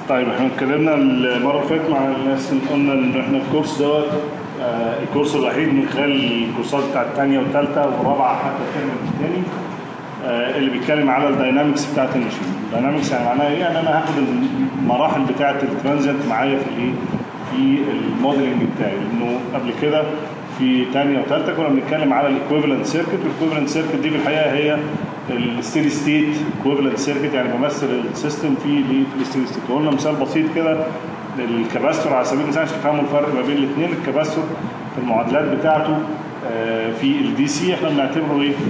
طيب احنا اتكلمنا المره اللي فاتت مع الناس اللي قلنا ان احنا الكورس دوت آه، الكورس الوحيد من خلال الكورسات بتاعت الثانيه والثالثه والرابعه حتى الترم الثاني آه، اللي بيتكلم على الداينامكس بتاعت الماشين الداينامكس يعني معناها ايه؟ يعني انا هاخد المراحل بتاعت الترانزيت معايا في الايه؟ في الموديلنج بتاعي لانه قبل كده في ثانيه وثالثه كنا بنتكلم على الايكويفالنت سيركت والايكويفالنت سيركت دي في الحقيقه هي الستيدي ستيت ايكويفالنت سيركت يعني بمثل السيستم في الايه؟ في الستيدي ستيت وقلنا مثال بسيط كده الكباستور على سبيل المثال عشان تفهموا الفرق ما بين الاثنين الكباستور في المعادلات بتاعته آه، في الدي سي احنا بنعتبره ايه؟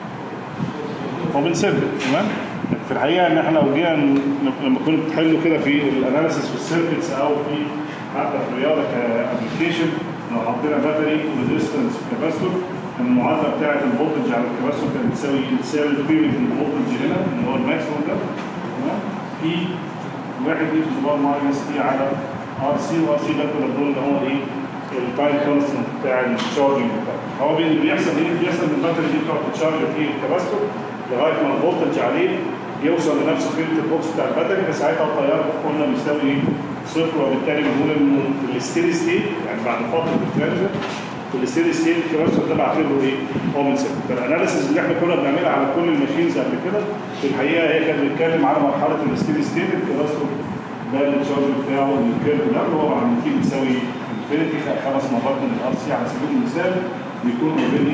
اوبن سيركت تمام في الحقيقه ان احنا لو جينا ن- لما كنت تحلوا كده في الاناليسيس في السيركتس او في حتى في الرياضه كابلكيشن لو حطينا باتري وريزيستنس في كاباستور كان المعادله بتاعه الفولتج على الكاباستور كانت بتساوي بتساوي قيمه الفولتج هنا اللي هو الماكسيموم ده تمام في واحد اي صغير ماينس تي على ار سي وار سي ده كنا بنقول ان هو ايه التايم كونستنت بتاع الشارجنج بتاعه هو بي- اللي بيحصل ايه؟ بيحصل ان الباتري دي بتقعد تتشارج في الكاباستور لغايه ما الفولتج عليه يوصل لنفس قيمه البوكس بتاع الباتري فساعتها التيار قلنا بيساوي ايه؟ صفر وبالتالي بنقول انه في الستيدي ستيت يعني بعد فتره الترانزيت في الستيدي ستيت الكباستور ده بعتبره ايه؟ اوبن سيركت فالاناليسيس اللي احنا كنا بنعملها على كل الماشينز قبل كده في الحقيقه هي كانت بتتكلم على مرحله الستيدي ستيت الكباستور ده التشارج بتاعه من الكيرف ده اللي هو بعد ما تيجي بيساوي انفينيتي خمس مرات من الار سي على سبيل المثال بيكون اوريدي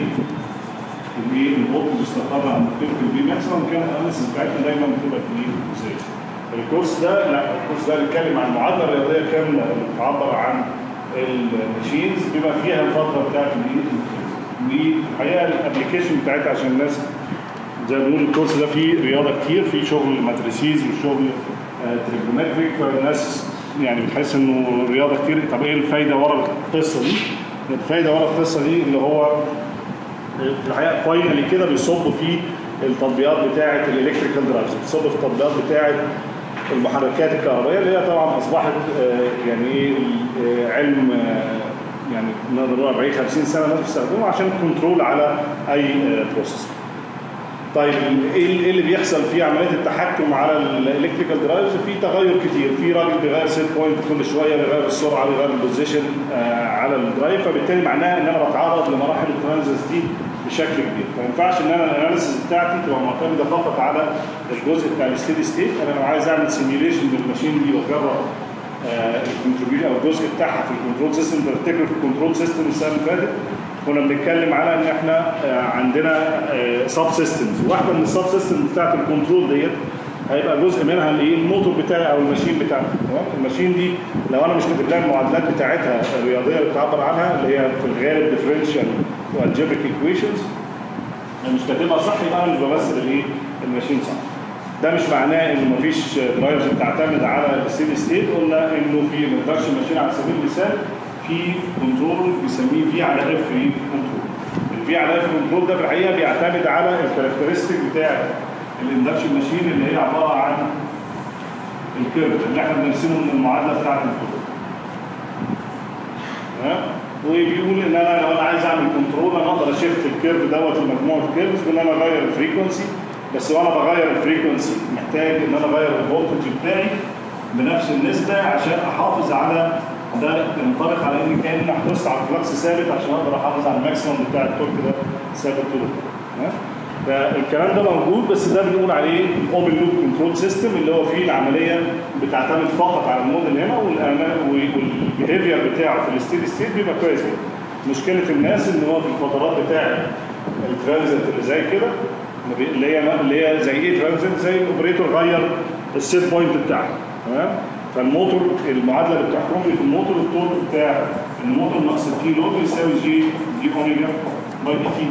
الايه الفولت استقر عند قيمه البي ماكسيمم كان الاناليسيس بتاعتنا دايما بتبقى في ايه ازاي الكورس ده لا الكورس ده بيتكلم عن معادله رياضيه كامله اللي بتعبر عن الماشينز بما فيها الفتره بتاعت الايه والحقيقه الابلكيشن بتاعتها عشان الناس زي ما بنقول الكورس ده فيه رياضه كتير فيه شغل ماتريسيز وشغل تريجونومتريك فالناس يعني بتحس انه رياضه كتير طب ايه الفايده ورا القصه دي؟ الفايده ورا القصه دي اللي هو في الحقيقه فاينلي كده بيصب في التطبيقات بتاعه الالكتريكال درايفز بيصب في التطبيقات بتاعه المحركات الكهربائيه اللي هي طبعا اصبحت آه، يعني ايه آه، علم آه، يعني نقدر نقول 40 50 سنه الناس بتستخدمه عشان كنترول على اي بروسيس. طيب ايه إيه اللي بيحصل في عمليه التحكم على الالكتريكال درايفز في تغير كتير في راجل بيغير سيت بوينت كل شويه بيغير السرعه بيغير البوزيشن آه على الدرايف فبالتالي معناها ان انا بتعرض لمراحل الترانزيت دي بشكل كبير فما ينفعش ان انا الاناليسيس بتاعتي تبقى معتمده فقط على الجزء بتاع الستيدي ستيت انا لو عايز اعمل سيميوليشن للماشين دي واجرب الكونتريبيوشن او الجزء بتاعها في الكنترول سيستم بفتكر في الكنترول سيستم السنه اللي فاتت كنا بنتكلم على ان احنا آه، عندنا سب سيستمز واحده من السب سيستم بتاعت الكنترول ديت هيبقى جزء منها الايه الموتور بتاعي او الماشين بتاعتي تمام الماشين دي لو انا مش كاتب لها المعادلات بتاعتها الرياضيه اللي بتعبر عنها اللي هي في الغالب ديفرنشال والجبريك ايكويشنز مش كاتبها صح يبقى انا مش بمثل الايه الماشين صح ده مش معناه انه مفيش درايفز بتعتمد على الستيدي ستيت قلنا انه في ما نقدرش ماشين على سبيل المثال في كنترول بيسميه في على اف كنترول الفي على اف كنترول ده في الحقيقه بيعتمد على الكاركترستيك بتاع الاندكشن ماشين اللي هي عباره عن الكيرف اللي احنا بنرسمه من المعادله بتاعت الكنترول تمام وبيقول ان انا لو انا عايز اعمل كنترول انا اقدر اشيفت الكيرف دوت لمجموعه كيرفز وان انا اغير الفريكونسي بس وانا بغير الفريكونسي محتاج ان انا اغير الفولتج بتاعي بنفس النسبه عشان احافظ على ده ينطبق على ان كان حرصت على الفلكس ثابت عشان اقدر احافظ على الماكسيمم بتاع التورك ده ثابت طول الوقت تمام؟ فالكلام ده موجود بس ده بنقول عليه اوبن لوب كنترول سيستم اللي هو فيه العمليه بتعتمد فقط على الموديل هنا والبيهيفير بتاعه في الستيدي ستيت بيبقى كويس جدا. مشكله الناس ان هو في الفترات بتاعه الترانزيت اللي زي كده اللي هي اللي هي زي ايه ترانزيت زي الاوبريتور غير السيت بوينت بتاعه تمام فالموتور المعادله اللي بتحكم لي في الموتور التورك بتاع الموتور ناقص الكي لود يساوي جي جي اوميجا باي دي تي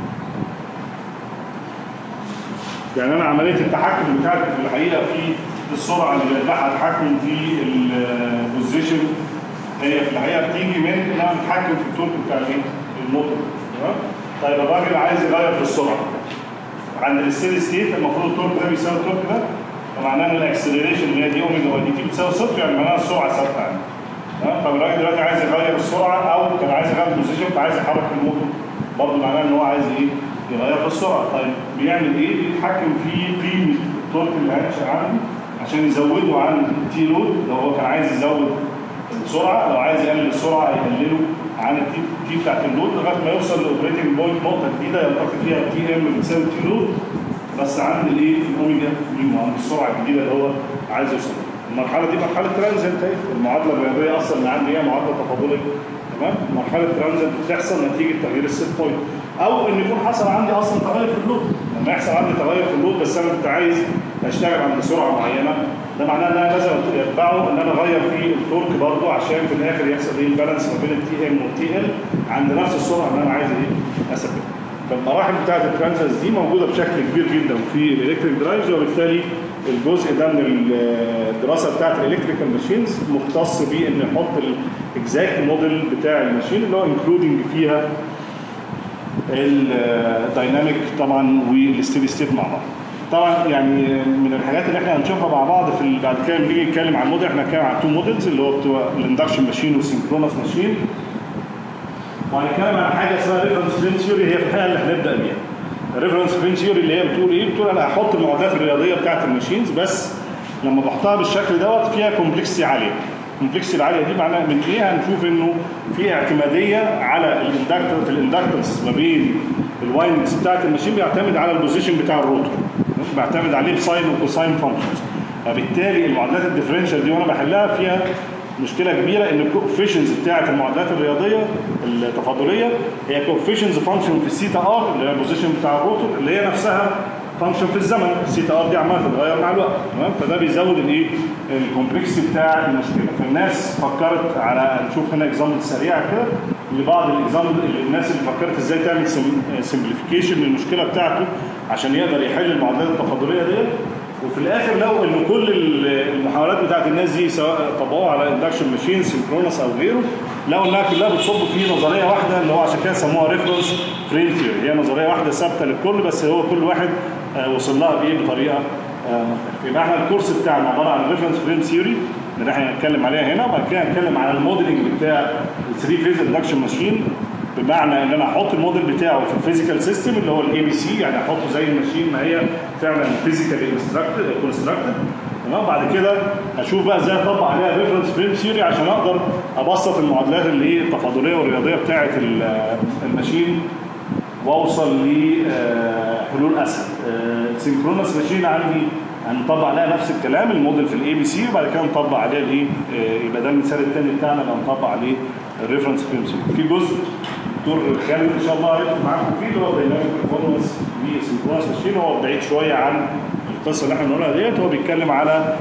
يعني انا عمليه التحكم بتاعتي في الحقيقه في السرعه اللي بتبقى التحكم في البوزيشن هي في الحقيقه بتيجي من ان انا بتحكم في التورك بتاع الايه؟ الموتور تمام؟ طيب الراجل عايز يغير في السرعه عند الستيدي ستيت المفروض التورك ده بيساوي التورك ده فمعناه ان الاكسلريشن اللي هي دي اوميجا واي دي تي بتساوي صفر يعني معناها السرعه ثابته يعني تمام طب الراجل دلوقتي عايز يغير السرعه او كان عايز يغير البوزيشن فعايز يحرك الموتور برضه معناه ان هو عايز ايه؟ يغير في السرعه طيب بيعمل ايه؟ بيتحكم في قيمه التورك اللي هينشا عندي عشان يزودوا عن تي لود لو هو كان عايز يزود السرعه لو عايز يقلل السرعه يقلله عن التي تي بتاعت اللود لغايه ما يوصل لاوبريتنج بوينت نقطه جديده يلتقي فيها تي ام بتساوي تي لود بس عند الايه الاوميجا ميو عند السرعه الجديده اللي هو عايز يوصل المرحله دي مرحله ترانزنت اهي المعادله الرياضيه اصلا اللي عندي هي معادله تفاضليه تمام مرحله ترانزنت بتحصل نتيجه تغيير السيت بوينت او ان يكون حصل عندي اصلا تغير في اللود لما يحصل عندي تغير في اللود بس انا كنت عايز اشتغل عند سرعه معينه ده معناه ان انا لازم اتبعه ان انا اغير في التورك برضه عشان في الاخر يحصل ايه البالانس ما بين التي ام والتي ال عند نفس السرعه اللي انا عايز ايه اثبتها فالمراحل بتاعت الترانزنس دي موجوده بشكل كبير جدا في الالكتريك درايفز وبالتالي الجزء ده من الدراسه بتاعت الالكتريكال ماشينز مختص بيه ان نحط الاكزاكت موديل بتاع الماشين اللي هو انكلودنج فيها الدايناميك طبعا والستيدي ستيت مع بعض. طبعا يعني من الحاجات اللي احنا هنشوفها مع بعض في بعد كده لما نيجي نتكلم عن الموديل احنا هنتكلم عن تو موديلز اللي هو بتوع الاندكشن ماشين والسنكرونس ماشين وهنتكلم عن حاجه اسمها ريفرنس فريم ثيوري هي في الحقيقه اللي هنبدا بيها. الريفرنس فريم ثيوري اللي هي بتقول ايه؟ بتقول انا هحط المعادلات الرياضيه بتاعت الماشينز بس لما بحطها بالشكل دوت فيها كومبلكسيتي عاليه. الكومبلكسيتي العاليه دي معناها من ايه؟ هنشوف انه في اعتماديه على الاندكتور في الاندكتورز ما بين الوايندنجز بتاعت الماشين بيعتمد على البوزيشن بتاع الروتور. بيعتمد عليه بساين وكوساين فانكشنز. فبالتالي المعادلات الديفرنشال دي وانا بحلها فيها مشكله كبيره ان الكوفيشنز بتاعه المعادلات الرياضيه التفاضليه هي كوفيشنز فانكشن في السيتا ار اللي هي البوزيشن بتاع الروتور اللي هي نفسها فانكشن في الزمن السيتا ار دي عماله تتغير مع الوقت تمام فده بيزود الايه الكومبلكسيتي بتاع المشكله فالناس فكرت على نشوف هنا اكزامبل سريعه كده لبعض الاكزامبل الناس اللي فكرت ازاي تعمل سمبليفيكيشن للمشكله بتاعته عشان يقدر يحل المعادلات التفاضليه ديت وفي الاخر لقوا ان كل المحاولات بتاعت الناس دي سواء طبقوها على اندكشن ماشين سينكرونس او غيره لقوا انها كلها بتصب في نظريه واحده اللي هو عشان كده سموها ريفرنس فريم ثيوري هي نظريه واحده ثابته للكل بس هو كل واحد وصل لها بايه بطريقه مختلفه يبقى احنا الكورس بتاعنا عباره عن ريفرنس فريم ثيوري اللي احنا هنتكلم عليها هنا وبعد كده هنتكلم على الموديلنج بتاع 3 فيز اندكشن ماشين بمعنى ان انا احط الموديل بتاعه في الفيزيكال سيستم اللي هو الاي بي سي يعني احطه زي الماشين ما هي فعلا فيزيكالي كونستراكتد تمام بعد كده اشوف بقى ازاي اطبق عليها ريفرنس فريم ثيوري عشان اقدر ابسط المعادلات اللي هي التفاضليه والرياضيه بتاعه الماشين واوصل لحلول اسهل سينكرونس ماشين عندي هنطبق عليها نفس الكلام الموديل في الاي بي سي وبعد كده نطبق عليها الايه يبقى ده المثال الثاني بتاعنا اللي هنطبق عليه الريفرنس فريم ثيوري في جزء دكتور خالد ان شاء الله هيدخل معاكم فيه اللي هو دايناميك بيرفورمانس لسنكرونس ماشين هو بعيد شويه عن القصه اللي احنا بنقولها ديت هو بيتكلم على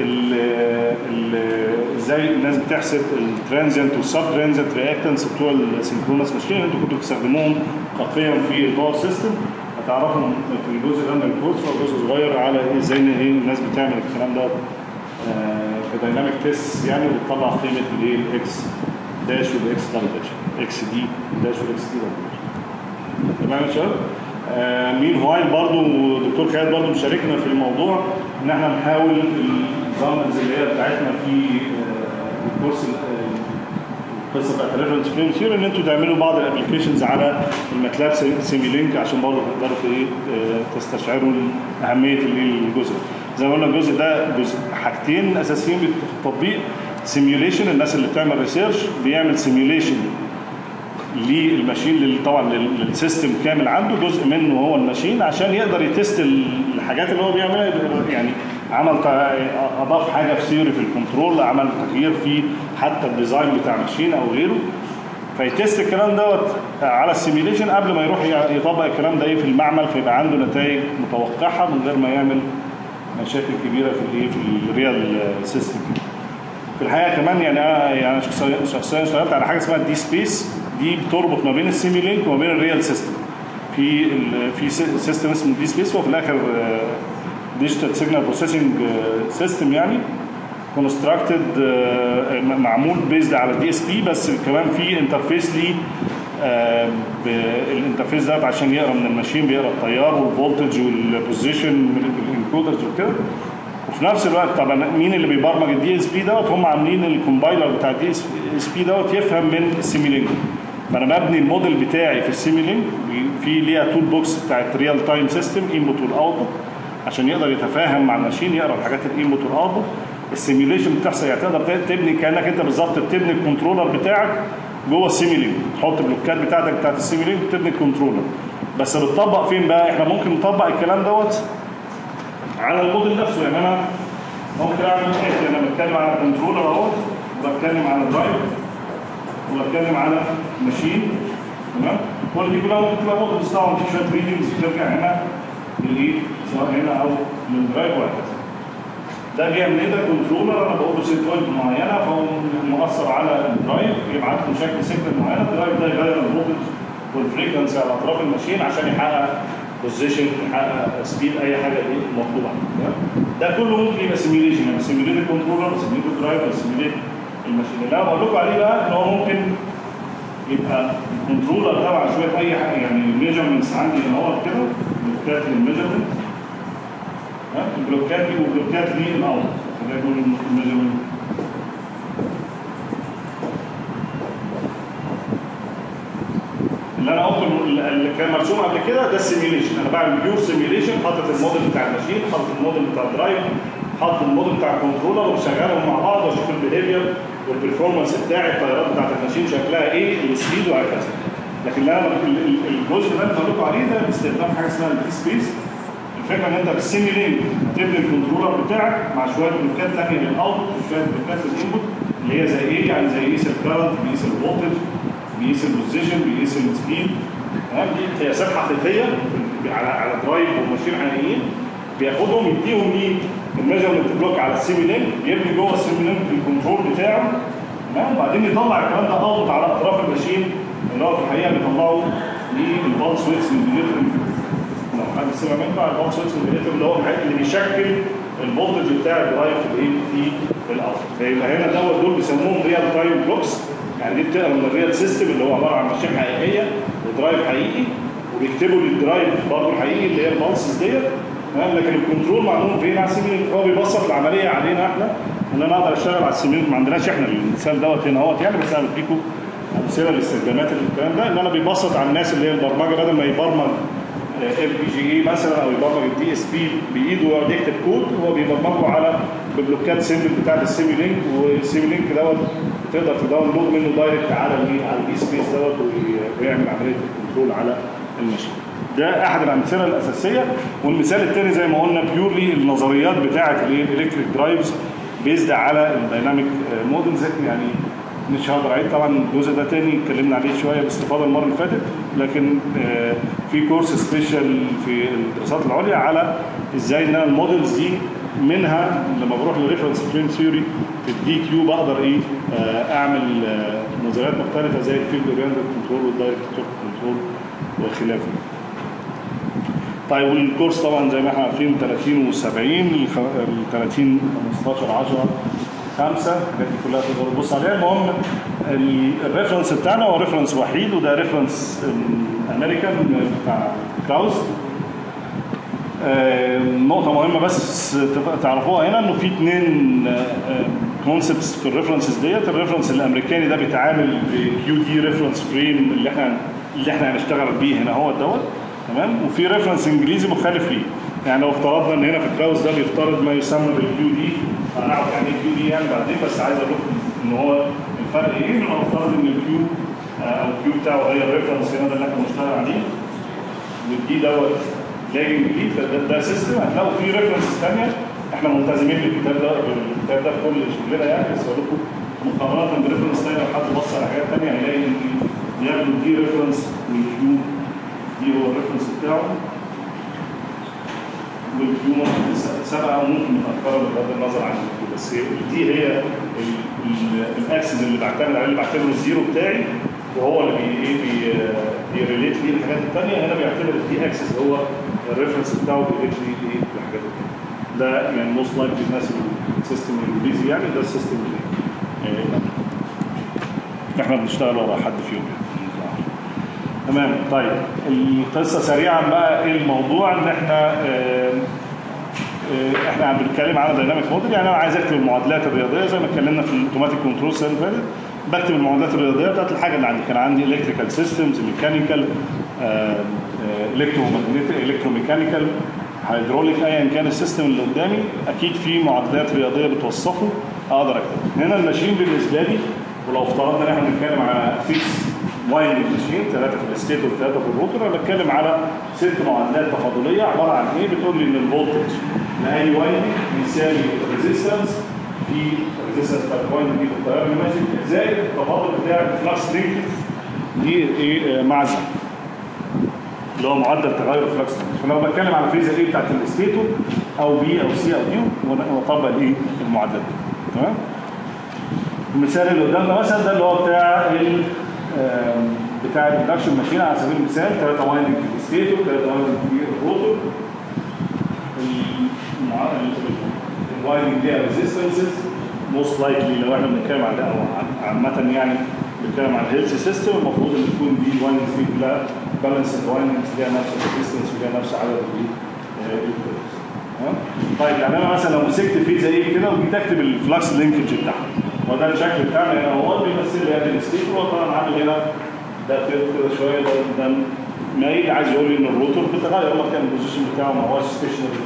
ازاي الناس بتحسب الترانزنت والسب ترانزنت رياكتنس بتوع السنكرونس ماشين اللي انتوا كنتوا بتستخدموهم كقيم في الباور سيستم هتعرفوا في الجزء ده من الكورس هو جزء صغير على ازاي ان ايه الناس بتعمل الكلام ده في دايناميك تيست يعني وتطلع قيمه الايه الاكس داش والاكس دبل داش اكس دي داش والاكس دي دبل داش تمام يا شباب آه مين هوايل برضو دكتور خالد برضو مشاركنا في الموضوع ان احنا نحاول الزامنز اللي هي بتاعتنا في آه الكورس القصه بتاعت الريفرنس فريم ثيوري ان انتوا تعملوا بعض الابلكيشنز على الماتلاب سيمي لينك عشان برضه تقدروا ايه تستشعروا اهميه الجزء زي ما قلنا الجزء ده جزء حاجتين اساسيين في التطبيق سيميوليشن الناس اللي بتعمل ريسيرش بيعمل سيميوليشن للماشين طبعا للسيستم كامل عنده جزء منه هو الماشين عشان يقدر يتست الحاجات اللي هو بيعملها يعني عمل اضاف حاجه في ثيوري في الكنترول عمل تغيير في حتى الديزاين بتاع ماشين او غيره فيتست الكلام دوت على السيميوليشن قبل ما يروح يطبق الكلام ده ايه في المعمل فيبقى عنده نتائج متوقعه من غير ما يعمل مشاكل كبيره في الايه في الريال سيستم في الحقيقه كمان يعني انا يعني شخصيا اشتغلت على حاجه اسمها دي سبيس دي بتربط ما بين السيمي لينك وما بين الريال سيستم في في سيستم اسمه دي سبيس هو في الاخر ديجيتال سيجنال بروسيسنج سيستم يعني كونستراكتد معمول بيزد على دي اس بي بس كمان في انترفيس ليه الانترفيس ده عشان يقرا من الماشين بيقرا التيار والفولتج والبوزيشن بالانكودرز وكده وفي نفس الوقت طبعا مين اللي بيبرمج الدي اس بي دوت هم عاملين الكومبايلر بتاع الدي اس بي دوت يفهم من السيميلينك فانا ببني الموديل بتاعي في السيميلينك في ليها تول بوكس بتاعت ريال تايم سيستم انبوت والاوتبوت عشان يقدر يتفاهم مع الماشين يقرا الحاجات الانبوت والاوتبوت السيميوليشن بتحصل يعني تقدر تبني كانك انت بالظبط بتبني الكنترولر بتاعك جوه السيميلينك تحط بلوكات بتاعتك بتاعت السيميلينك وتبني الكنترولر بس بتطبق فين بقى احنا ممكن نطبق الكلام دوت على الموديل نفسه يعني انا ممكن اعمل ايه انا بتكلم على كنترولر اهو وبتكلم على درايف وبتكلم على ماشين تمام كل دي كلها ممكن تبقى موديلز طبعا في شويه ريدنجز بترجع هنا للايه سواء هنا او للدرايف وهكذا ده جاي من ايه ده كنترولر انا بقول له سيت بوينت معينه فهو مؤثر على الدرايف يبعت له شكل سيجنال معينه الدرايف ده يغير الفولتج والفريكونسي على اطراف الماشين عشان يحقق بوزيشن يحقق سبيد اي حاجه ايه مطلوبه ده كله ممكن يبقى سيميوليشن يعني سيميوليت الكنترولر سيميوليت الدرايف سيميوليت الماشين اللي انا بقول لكم عليه بقى ان هو ممكن يبقى الكنترولر ده مع شويه اي حاجه يعني الميجرمنتس عندي هنا هو كده بلوكات للميجرمنت البلوكات دي وبلوكات للاوت ده يكون الميجرمنت اللي انا قلت اللي كان مرسوم قبل كده ده السيميوليشن انا بعمل بيور سيميوليشن حاطط الموديل بتاع الماشين حاطط الموديل بتاع الدرايف حاطط الموديل بتاع الكنترولر وبشغلهم مع بعض واشوف البيهيفير والبرفورمانس بتاعي الطيارات بتاعت الماشين شكلها ايه السبيد وهكذا لكن اللي انا الجزء اللي انا بقول لكم عليه ده باستخدام حاجه اسمها البي سبيس الفكره ان انت بالسيميولينك تبني الكنترولر بتاعك مع شويه بلوكات ثانيه للاوت وشويه بلوكات للانبوت اللي هي زي ايه يعني زي يقيس الكرنت بيقيس الفولتج بيقيس البوزيشن بيقيس السبيد تمام دي قياسات حقيقيه على على درايف وماشين حقيقيين بياخدهم يديهم مين الميجرمنت بلوك على السيميلينك يبني جوه السيميلينك الكنترول بتاعه تمام وبعدين يطلع الكلام ده اوت على اطراف الماشين اللي هو في الحقيقه بيطلعه للبالس ويتس مليمتر لو حد سمع منه على البالس ويتس مليمتر اللي هو اللي بيشكل الفولتج بتاع الدرايف في الايه في الاوت فيبقى هنا دوت دول بيسموهم ريال تايم بلوكس يعني دي بتقرا من الريال سيستم اللي هو عباره عن ماشين حقيقيه ودرايف حقيقي وبيكتبوا للدرايف برضه الحقيقي اللي هي البالسز ديت تمام لكن الكنترول معمول فين على السيميلينك هو بيبسط العمليه علينا احنا ان انا اقدر اشتغل على السيميلينك ما عندناش احنا المثال دوت هنا اهوت يعني بس انا بديكم امثله لاستخدامات الكلام ده ان انا بيبسط على الناس اللي هي البرمجه بدل ما يبرمج ال بي جي اي مثلا او يبرمج الدي اس بي بايده ويقعد يكتب كود هو بيبرمجه على بلوكات سيمبل بتاعت السيميلينك والسيميلينك دوت تقدر تداونلود منه دايركت على الايه على البي سبيس دوت ويعمل عمليه الكنترول على الماشين. ده احد الامثله الاساسيه والمثال الثاني زي ما قلنا بيورلي النظريات بتاعه الايه الالكتريك درايفز بيزد على الدايناميك مودلز يعني مش هقدر اعيد طبعا الجزء ده تاني اتكلمنا عليه شويه باستفاضه المره اللي فاتت لكن في كورس سبيشال في الدراسات العليا على ازاي ان المودلز دي منها لما بروح للريفرنس فريم ثيوري في الدي كيو بقدر ايه اعمل نظريات مختلفه زي الفيلد اورينتد كنترول والدايركت كنترول وخلافه. طيب والكورس طبعا زي ما احنا عارفين 30 و70 ال 30 15 10 5 الحاجات دي كلها تقدر تبص عليها المهم الريفرنس بتاعنا هو ريفرنس وحيد وده ريفرنس امريكان بتاع كراوز نقطة مهمة بس تعرفوها هنا انه في اثنين كونسبتس في الريفرنسز ديت الريفرنس الامريكاني ده بيتعامل بكيو دي ريفرنس فريم اللي احنا اللي احنا هنشتغل بيه هنا هو دوت تمام وفي ريفرنس انجليزي مخالف ليه يعني لو افترضنا ان هنا في الكلاوز ده بيفترض ما يسمى بالكيو دي هنعرف يعني ايه كيو دي يعني بعدين بس عايز اقول لكم ان هو الفرق ايه لو افترض ان الكيو او الكيو بتاعه هي الريفرنس هنا ده اللي احنا بنشتغل عليه والدي دوت لاجن جديد فده ده سيستم هتلاقوا فيه ريفرنسز ثانيه احنا ملتزمين بالكتاب ده بالكتاب ده في كل شغلنا يعني بس اقول لكم مقارنه بريفرنس ثانيه لو حد بص على حاجات ثانيه هيلاقي ان بياخدوا دي ريفرنس والكيو دي هو الريفرنس بتاعه والكيو ممكن سبعه وممكن متاخره بغض النظر عن الكيو بس دي هي الاكسس اللي بعتمد عليه اللي بعتبره الزيرو بتاعي وهو اللي بي ايه بي بيريليت لي الحاجات الثانيه هنا بيعتبر الدي اكسس هو الريفرنس بتاعه بيريليت لي ايه الحاجات الثانيه ده يعني موست لايكلي الناس السيستم الانجليزي يعني ده السيستم اللي احنا بنشتغل ورا حد فيهم يعني. تمام طيب القصه سريعا بقى ايه الموضوع ان احنا اه اه احنا عم بنتكلم على دايناميك موديل يعني انا عايز اكتب المعادلات الرياضيه زي ما اتكلمنا في الاوتوماتيك كنترول السنه اللي فاتت بكتب المعادلات الرياضيه بتاعت الحاجه اللي عندي كان عندي الكتريكال سيستمز ميكانيكال الكتروميكانيكال هيدروليك ايا كان السيستم اللي قدامي اكيد في معادلات رياضيه بتوصفه اقدر اكتبها هنا الماشين بالنسبه لي ولو افترضنا ان احنا بنتكلم على فيكس وايندنج ماشين ثلاثه في الستيت وثلاثه في الروتر انا بتكلم على ست معادلات تفاضليه عباره عن ايه بتقول لي ان الفولتج لاي وايندنج بيساوي ريزيستنس في ريزيستنس بتاع الوايندنج دي في التيار اللي ماشي زائد التفاضل بتاع الفلكس لينكج دي ايه آه، مع زمن اللي هو معدل تغير الفلكس فلو بتكلم على فيزا ايه بتاعت الستيتور او بي او سي او دي واطبق الايه المعادلات دي تمام المثال اللي قدامنا مثلا ده اللي هو بتاع ال آم، بتاع الاندكشن ماشين على سبيل المثال 3 وايندنج في الستيتور 3 وايندنج في الروتور الوايندنج ليها ريزيستنسز موست لايكلي لو احنا بنتكلم على او عن- عامه يعني بنتكلم على الهيلث سيستم المفروض ان تكون دي الوايندنجز دي كلها بالانس الوايندنجز ليها نفس الريزيستنس وليها نفس عدد الايه آه، الكويلز. تمام؟ طيب يعني انا مثلا لو مسكت فيزا ايه كده وجيت اكتب الفلكس لينكج بتاعها وده الشكل بتاعنا هنا هو بيمثل لي ادي الستيتور وطبعا عامل هنا ده تلت كده شويه ده ده مايل عايز يقول لي ان الروتور بتغير هو كان البوزيشن بتاعه ما هوش ستيشنري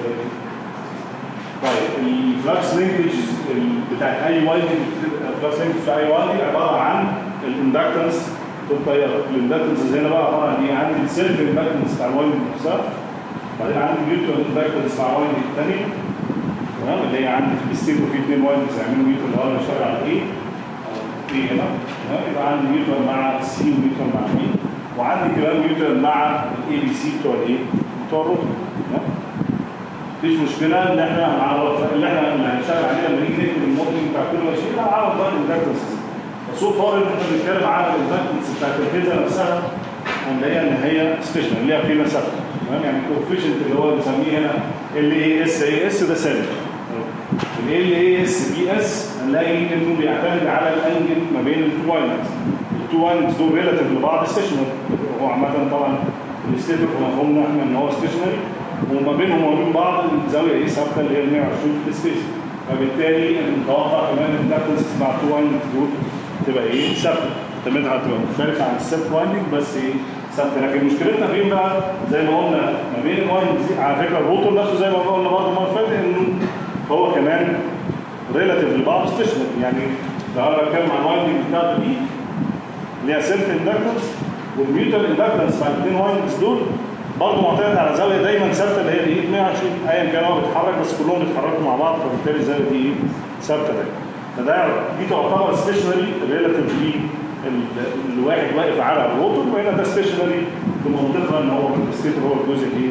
طيب الفلكس لينكج بتاع اي وايندنج الفلكس لينكج في اي وايندنج عباره عن الاندكتنس في التيار الاندكتنس هنا بقى عباره عن ايه عندي السيلف اندكتنس بتاع الوايندنج نفسها بعدين عندي ميوتوال اندكتنس بتاع الوايندنج الثاني تمام اللي هي عندي في الستيت وفي اثنين وايندنجز هيعملوا ميوتوال اللي هو انا شغال على ايه ايه هنا تمام يبقى عندي ميوتوال مع سي وميوتوال مع بي وعندي كمان ميوتوال مع الاي بي سي بتوع الايه بتوع الروتور تمام مفيش مشكله ان احنا هنعرف اللي احنا اللي هنشتغل عليه لما نيجي نكتب الموديل بتاع كل ماشين هنعرف بقى الاندكتنس بس هو فار ان احنا بنتكلم على الاندكتنس بتاعت الفيزا نفسها هنلاقيها ان هي ستيشنري ليها قيمه ثابته تمام يعني الكوفيشنت اللي هو بنسميه هنا ال اي اس اي اس ده ثابت ال اي اس بي اس هنلاقي انه بيعتمد على الانجل ما بين التو وايندز التو وايندز دول ريلاتيف لبعض ستيشنري هو عامه طبعا الستيتور في مفهومنا احنا ان هو ستيشنري وما بينهم وما بين بعض الزاويه ايه ثابته اللي هي ال 120 في السبيس فبالتالي نتوقع كمان ان الدكتنس مع التو وايندز دول تبقى ايه ثابته قيمتها هتبقى مختلفه عن السيلف وايندنج بس ايه ثابته لكن مشكلتنا فين بقى زي ما قلنا ما بين الوايندز دي على فكره الروتور نفسه زي ما قلنا برضه المره اللي فاتت انه هو كمان ريلاتيف لبعض ستيشنري يعني لو انا بتكلم عن الوايندنج بتاعته دي اللي هي سيلف اندكتنس والميوتال اندكتنس مع الاثنين وايندنجز دول برضه معتمد على زاويه دايما ثابته اللي هي ايه 120 ايا كان هو بيتحرك بس كلهم بيتحركوا مع بعض فبالتالي الزاويه دي ايه ثابته دايما فده دي تعتبر ستيشنري ريلاتيف الواحد واقف على الروتور وهنا ده ستيشنري في منطقه ان هو الستيتور هو الجزء ايه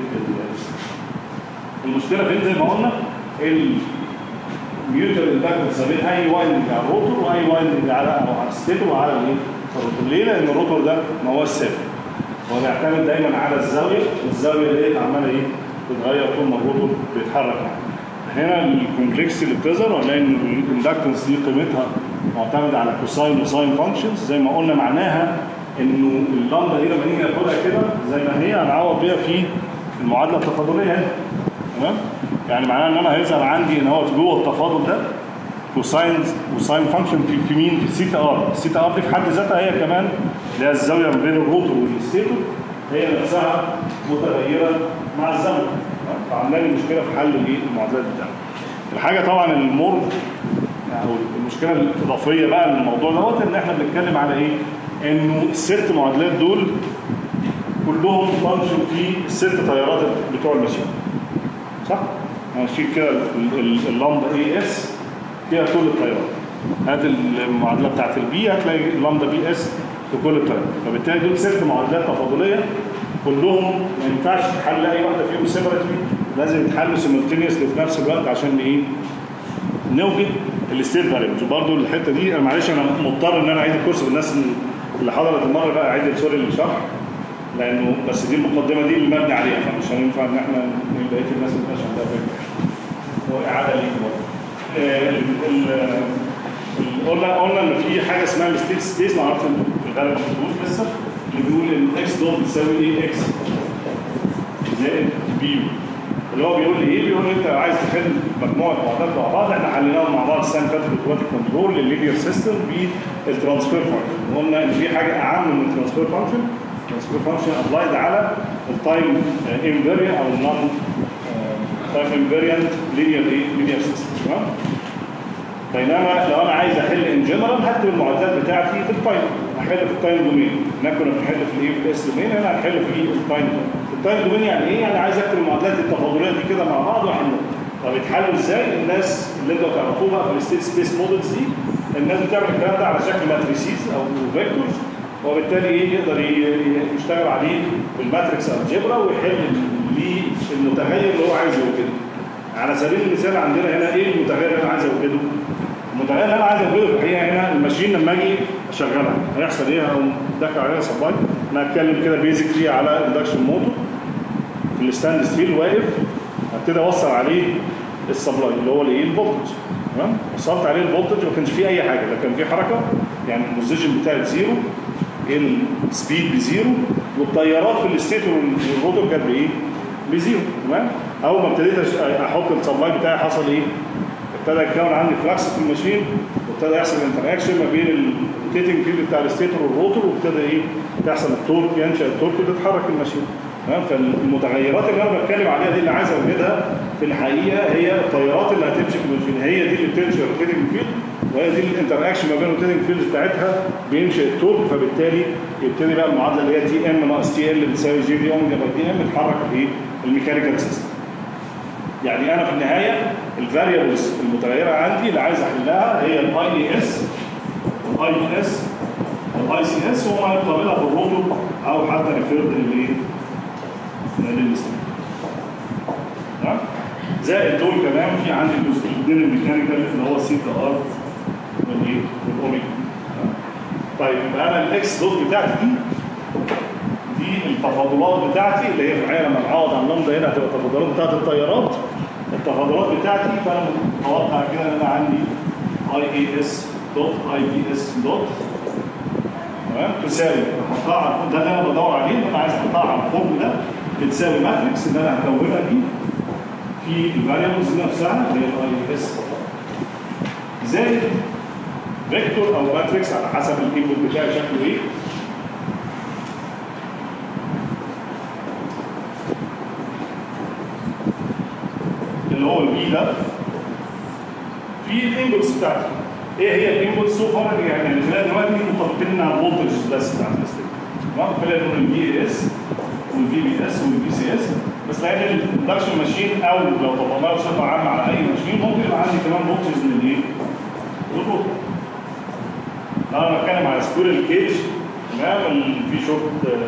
المشكله فين زي ما قلنا الميوتال اندكتنس ما بين اي وايندنج على الروتور واي وايندنج على او على الستيتور وعلى الايه الروتور ليه؟ لان الروتور ده ما هوش ثابت هو بيعتمد دايما على الزاويه والزاويه ديت عماله ايه بتتغير طول ما الروتور بيتحرك هنا الكومبلكس اللي بتظهر هنلاقي ان الاندكتنس دي قيمتها معتمده على كوساين وساين فانكشنز زي ما قلنا معناها انه اللمبه دي لما نيجي ناخدها كده زي ما هي هنعوض بيها في المعادله التفاضليه هنا تمام يعني معناها ان انا هيظهر عندي ان هو جوه التفاضل ده كوساينز وساين فانكشن في في مين في السيتا ار السيتا ار دي في حد ذاتها هي كمان اللي هي الزاويه ما بين الروتور والستيتور هي نفسها متغيره مع الزمن تمام؟ فعامله لي مشكله في حل الايه المعادلات بتاعتي الحاجه طبعا المر او المشكله الاضافيه بقى للموضوع دوت ان احنا بنتكلم على ايه انه الست معادلات دول كلهم فانكشن في الست تيارات بتوع الماشين صح؟ هنشيل كده ال- ال- اللمبه اي اس فيها كل التيارات هات المعادله بتاعت البي هتلاقي اللمبه بي اس في كل التيارات فبالتالي دول ست معادلات تفاضليه كلهم ما ينفعش تحل اي واحده فيهم سيبرتلي لازم يتحلوا سيمultaneously في نفس الوقت عشان ايه نوجد الستيت فاريبلز وبرده الحته دي أنا معلش انا مضطر ان انا اعيد الكورس بالناس اللي حضرت المره بقى اعيد سوري الشرح لانه بس دي المقدمه دي اللي مبني عليها فمش هينفع ان احنا بقيه الناس ما تبقاش عندها فكره هو اعاده ليك برضه آه، ال- ال- ال- قلنا قلنا ان في حاجه اسمها الستيت سبيس ما اعرفش في الغالب ما شفتوش لسه اللي بيقول ان اكس دوت بتساوي ايه اكس زائد بي اللي هو بيقول لي ايه؟ بيقول لي انت عايز تحل مجموعه معادلات مع بعض احنا حليناهم مع بعض السنه اللي فاتت بالكواتيك كنترول لللينير سيستم بالترانسفير فانكشن وقلنا ان في حاجه اعم من الترانسفير فانكشن الترانسفير فانكشن ابلايد على التايم انفيريا او النون تايم انفيريانت لينير ايه لينير سيستم تمام بينما لو انا عايز احل ان جنرال هكتب المعادلات بتاعتي في التايم هحل في التايم دومين هناك كنا بنحل في الايه في الاس دومين هنا هنحل في التايم دومين التايم دومين يعني ايه يعني عايز اكتب المعادلات التفاضليه دي كده مع بعض واحلها طب يتحلوا ازاي الناس اللي انتوا تعرفوها في الستيت سبيس مودلز دي الناس بتعمل الكلام ده على شكل ماتريسيز او فيكتورز وبالتالي ايه يقدر ي- يشتغل عليه بالماتريكس الجبرا ويحل ليه المتغير اللي هو عايز يوجده على سبيل المثال عندنا هنا ايه المتغير اللي انا عايز اوجده المتغير اللي انا عايز اوجده في الحقيقه هنا الماشين لما اجي اشغلها هيحصل ايه هقوم داخل عليها سبلاي انا هتكلم كده بيزكلي على اندكشن موتور في الستاند ستيل واقف هبتدي اوصل عليه السبلاي اللي هو الايه الفولتج تمام وصلت عليه الفولتج ما كانش فيه اي حاجه لا كان فيه حركه يعني البوزيشن بتاعي زيرو السبيد بزيرو والتيارات في الستيتور والروتور كانت بايه؟ بزيرو تمام اول ما ابتديت أش- احط السبلاي بتاعي حصل ايه؟ ابتدى يتكون عندي فلكس في الماشين وابتدى يحصل انتراكشن ما بين الروتيتنج فيلد بتاع الستيتور والروتور وابتدى ايه؟ تحصل التورك ينشا التورك وتتحرك الماشين تمام فالمتغيرات اللي انا بتكلم عليها دي اللي عايز اوجدها في الحقيقه هي التيارات اللي هتمشي في الماشين هي دي اللي بتنشئ الروتيتنج فيلد وهي دي الانتراكشن ما بين الروتيتنج فيلد بتاعتها بينشئ التورك فبالتالي يبتدي بقى المعادله اللي هي تي ام ناقص تي ال بتساوي جي دي اوميجا باي دي ام تتحرك في الميكانيكال سيستم يعني انا في النهايه الفاريبلز المتغيره عندي اللي عايز احلها هي الاي اي اس الاي اي اس الاي سي اس وما يقابلها بالروتور او حتى ريفيرد للايه؟ للستيم تمام؟ زائد دول كمان في عندي الجزئين الميكانيكال اللي هو سيتا ار والايه؟ والاوميجا تمام؟ طيب يبقى انا الاكس دوت بتاعتي دي دي التفاضلات بتاعتي اللي هي في الحقيقه لما نعوض عن اللمبه هنا هتبقى التفاضلات بتاعت التيارات التفاضلات بتاعتي فانا متوقع كده ان انا عندي اي اي اس دوت اي بي اس دوت تمام تساوي احطها على ده اللي انا بدور عليه ان انا عايز احطها على الفورم ده بتساوي ماتريكس اللي انا هكونها دي في الفاريبلز نفسها اللي هي الاي اس زائد فيكتور او ماتريكس على حسب الانبوت بتاعي شكله ايه اللي هو البي ده في الانبوتس بتاعتي ايه هي الانبوتس سو فار يعني اللي خلال دلوقتي متفقين على الفولتجز بس بتاعت الستيك تمام خلينا نقول البي اس والبي بي اس والبي سي اس بس لان الاندكشن ماشين او لو طبقناها بصفه عامه على اي ماشين ممكن يبقى عندي كمان فولتجز من الايه؟ والروتور لو انا بتكلم على سكويرل كيج تمام ال- في شورت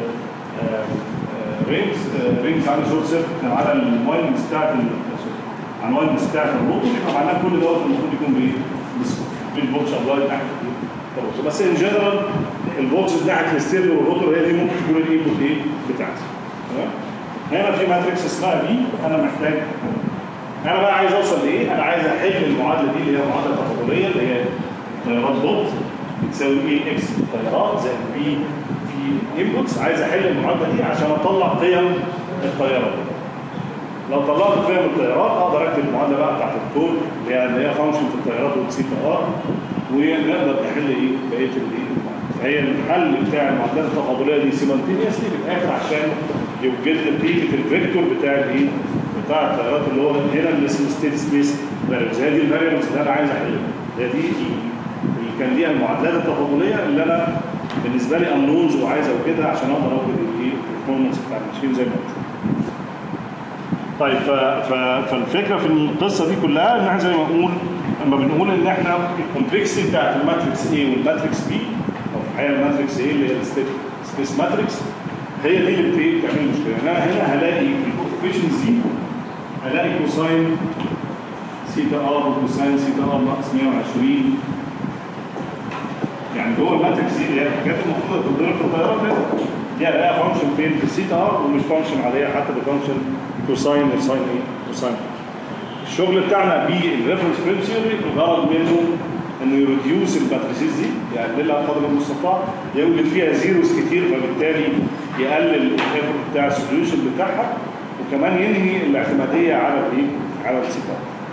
رينجز رينجز عندي شورت سيركت على الوايندنجز بتاعت ال- على الوايندنجز بتاعت الروتور يبقى معناه كل دوت المفروض يكون بايه؟ بس- بالفولتج ابلايد ناحيه الروتور بس ان جنرال الفولتج ناحيه الستيريو والروتور هي دي ممكن تكون الانبوت ايه بتاعتي تمام؟ هنا في ماتريكس اسمها بي انا محتاج انا بقى عايز اوصل لايه؟ انا عايز احل المعادله دي اللي هي معادله تفاضليه اللي هي تيارات دوت بتساوي ايه اكس التيارات زائد بي في انبوتس عايز احل المعادله دي عشان اطلع قيم التيارات لو طلعت قيم التيارات اقدر اكتب المعادله بقى بتاعت الكود اللي هي اللي هي فانكشن في التيارات والسيتا ار ونقدر نحل ايه بقيه الايه فهي الحل بتاع المعادلات التفاضليه دي سيمنتينيسلي في الاخر عشان يوجد لي قيمه الفيكتور بتاع الايه بتاع التيارات اللي هو هنا اللي اسمه ستيت سبيس فاريبلز هي دي الفاريبلز اللي انا عايز احلها هي دي اللي كان ليها المعادلات التفاضليه اللي انا بالنسبه لي انونز وعايز اوجدها عشان اقدر اوجد الايه البرفورمانس بتاع الماشين زي ما قلت طيب ف... ف... فالفكره في القصه دي كلها ان احنا زي ما نقول لما بنقول ان احنا الكومبلكسيتي بتاعت الماتريكس A والماتريكس B او في الحقيقه الماتريكس A اللي هي السبيس ماتريكس هي دي اللي بت- بتعمل المشكله ان انا هنا هلاقي في الكوفيشنز دي هلاقي كوساين سيتا ار وكوساين سيتا ار ناقص 120 يعني جوه الماتريكس دي اللي هي الحاجات المفروض تتضرب في الطيارات كده دي هلاقيها فانكشن فين في السيتا ار ومش فانكشن عاديه حتى بفانكشن كوساين وساين ايه كوساين الشغل بتاعنا بالريفرنس فريم ثيوري الغرض منه انه يريديوس الماتريسيز دي يقللها قدر المستطاع يوجد فيها زيروز كتير فبالتالي يقلل الايفورت بتاع السوليوشن بتاعها وكمان ينهي الاعتماديه على الايه؟ على السيتا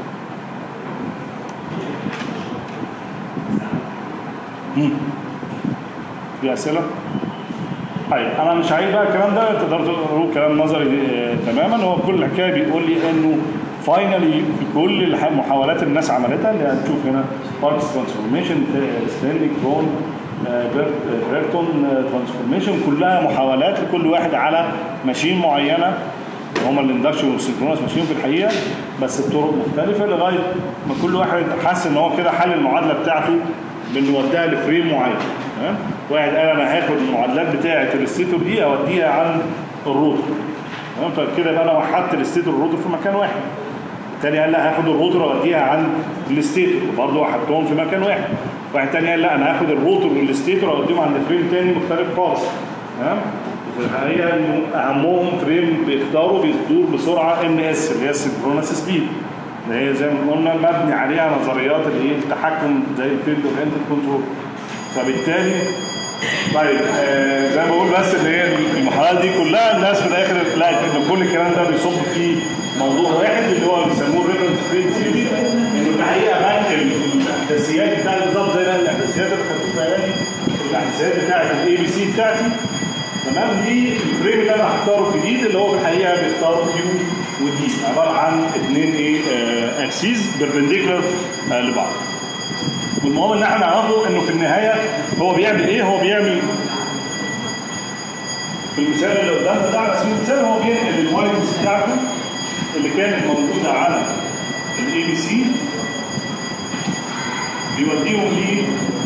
مم. في اسئله؟ طيب انا مش عايز بقى الكلام ده تقدروا تقولوا كلام نظري آه، تماما هو كل حكايه بيقول لي انه فاينلي في كل الح- المحاولات اللي الناس عملتها اللي هنشوف هنا بارتس ترانسفورميشن ستاندنج كون بيرتون ترانسفورميشن كلها محاولات لكل واحد على ماشين معينه هما الاندكشن والسينكرونس ماشيين في الحقيقه بس بطرق مختلفه لغايه ما كل واحد حس ان هو كده حل المعادله بتاعته بانه يوديها لفريم معين تمام واحد قال انا هاخد المعادلات بتاعه الستيتور دي اوديها عند الروتر تمام فكده يبقى انا وحدت الستيتور والروتر في مكان واحد التاني قال لا هاخد الروتر اوديها عند الستيتور وبرضه وحدتهم في مكان واحد واحد تاني قال لا انا هاخد الروتر والستيتور اوديهم عند فريم تاني مختلف خالص تمام في الحقيقه انه اهمهم فريم بيختاروا بيدور بسرعه ان اس اللي هي السنكرونس سبيد اللي هي زي ما قلنا مبني عليها نظريات الايه التحكم زي الفيلد اورينتد كنترول فبالتالي طيب آه زي ما بقول بس ان هي المحاولات دي كلها الناس في الاخر لقت ان كل الكلام ده بيصب في موضوع واحد اللي هو بيسموه الريفرنس فريم ثيوري انه الحقيقه بنك الاحداثيات بتاعت بالظبط زي الاحداثيات اللي خدتوها دي الاحداثيات بتاعت الاي بي سي بتاعتي تمام دي الفريم اللي انا هختاره الجديد اللي هو في الحقيقه بيختار كيو ودي عباره عن اثنين ايه اكسيز بيربنديكولار لبعض والمهم ان احنا نعرفه انه في النهايه هو بيعمل ايه هو بيعمل في المثال اللي قدامنا ده على سبيل المثال هو بينقل الوايرز بتاعته اللي كانت موجوده على الاي بي سي بيوديهم ل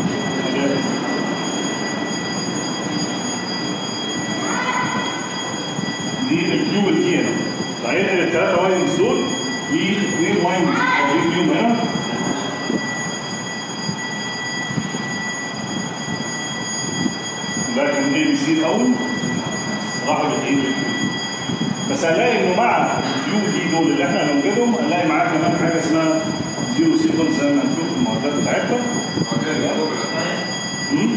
دي الكيو والكي هنا فهينقل الثلاثه وايرز دول لاثنين وايرز موجودين فيهم هنا ده كان اي بي سي الاول راحوا للايه بس هنلاقي انه مع اليو دي دول اللي احنا هنوجدهم هنلاقي معاه كمان حاجه اسمها زيرو سيكونس زي ما هنشوف في المعادلات بتاعتها مم؟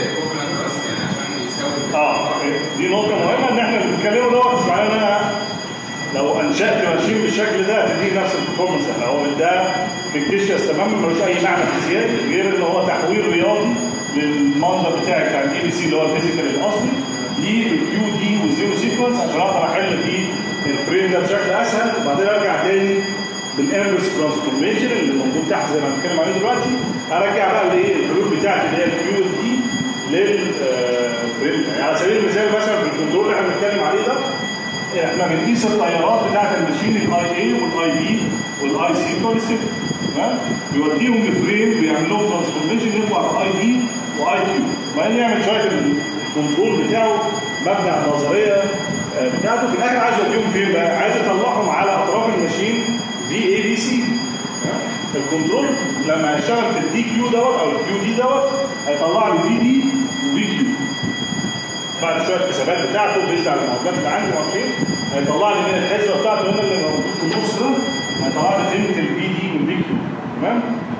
اه دي نقطة مهمة ان احنا اللي بنتكلمه دوت معناه ان انا لو انشأت ماشين بالشكل ده هتديني نفس البرفورمانس ده هو ده فيكتيشيوس تماما ملوش اي معنى فيزيائي غير ان هو تحويل رياضي للمنظر بتاعي بتاع الاي بي سي اللي هو الفيزيكال الاصلي للكيو دي والزيرو سيكونس عشان اقدر احل فيه الفريم ده بشكل اسهل وبعدين ارجع تاني بالانفرس ترانسفورميشن اللي موجود تحت زي ما بنتكلم عليه دلوقتي ارجع بقى الايه الحلول بتاعتي اللي هي الكيو دي للفريم يعني على سبيل المثال مثلا في الكنترول اللي احنا بنتكلم عليه ده احنا بنقيس التيارات بتاعت الماشين الاي اي والاي بي والاي سي كل ست تمام بيوديهم لفريم بيعمل لهم ترانسفورميشن يطلع اي دي واي كيو وبعدين يعمل شويه الكنترول بتاعه مبني على النظريه بتاعته في الاخر عايز يوديهم فين بقى؟ عايز يطلعهم على اطراف الماشين في اي بي سي الكنترول لما هيشتغل في الدي كيو دوت او الكيو دي دوت هيطلع لي في دي وفي كيو بعد شويه الحسابات بتاعته بيزد على المعادلات اللي عندي وعارفين هيطلع لي من الحسبه بتاعته هنا اللي موجود في النص ده هيطلع لي قيمه الفي دي والفي كيو تمام؟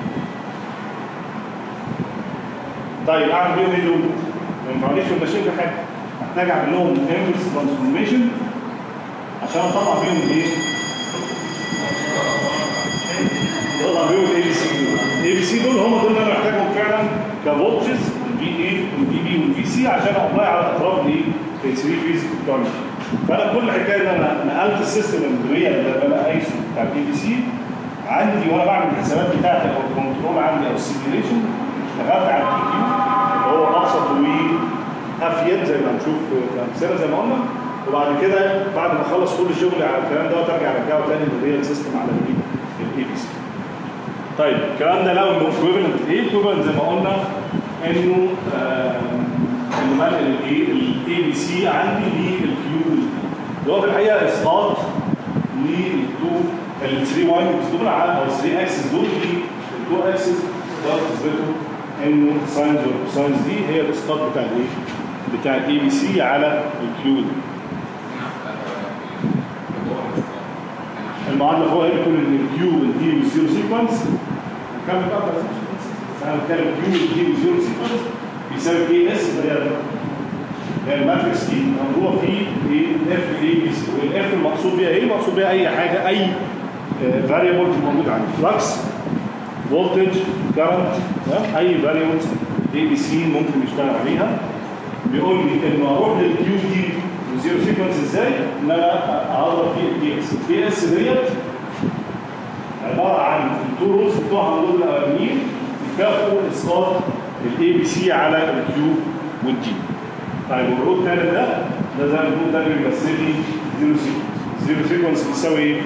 طيب اعمل بيهم ايه دول؟ ما ينفعنيش في الماشين في حاجه محتاج اعمل لهم انفرس ترانسفورميشن عشان اطلع بيهم ايه؟ اطلع بيهم الاي بي سي دول الاي بي سي دول هم دول اللي انا محتاجهم فعلا كفولتجز الفي اي والفي بي والفي سي عشان ابلاي على اطراف الايه؟ ال 3 فيز بتوع فانا كل حكايه ان انا نقلت السيستم الريال اللي انا قايسه بتاع الاي بي سي عندي وانا بعمل الحسابات بتاعتي او الكنترول عندي او السيميوليشن اشتغلت على البي كيو اللي هو ابسط وافيد زي ما هنشوف في امثله زي ما قلنا وبعد كده بعد ما اخلص كل شغلي على الكلام ده ارجع ارجعه تاني للريال سيستم على الاي بي سي. طيب الكلام ده لو انه ايكويفالنت ايه؟ ايكويفالنت زي ما قلنا انه آه انه ملء الايه؟ الاي بي سي عندي للكيو اللي هو في الحقيقه اسقاط للتو ال 3 وايندز دول على او 3 اكسس دول التو اكسس تقدر تثبتوا انه الساينز والكوساينز دي هي الاسقاط بتاع الايه؟ بتاع الاي بي سي على الكيو دي. المعادله فوق هي بتقول ان الكيو والدي والزيرو سيكونس نكمل بقى انا بتكلم كيو والدي والزيرو سيكونس بيساوي كي اس اللي هي هي الماتريكس دي مضروبه في ايه اف اي بي سي والاف المقصود بيها ايه؟ المقصود بيها اي حاجه اي فاريبل موجود عندي فلكس فولتج كارنت اي فاريبل اي بي سي ممكن يشتغل عليها بيقول لي انه اروح للكيو دي وزيرو سيكونس ازاي؟ ان انا اضرب في الدي اس الدي اس ديت التو رولز بتوعها دول الاولانيين يكافئوا اسقاط الاي بي سي على الكيو والدي طيب والرول الثالث ده ده زي ما بنقول ده اللي بيمثل لي زيرو سيكونس زيرو سيكونس بيساوي ايه؟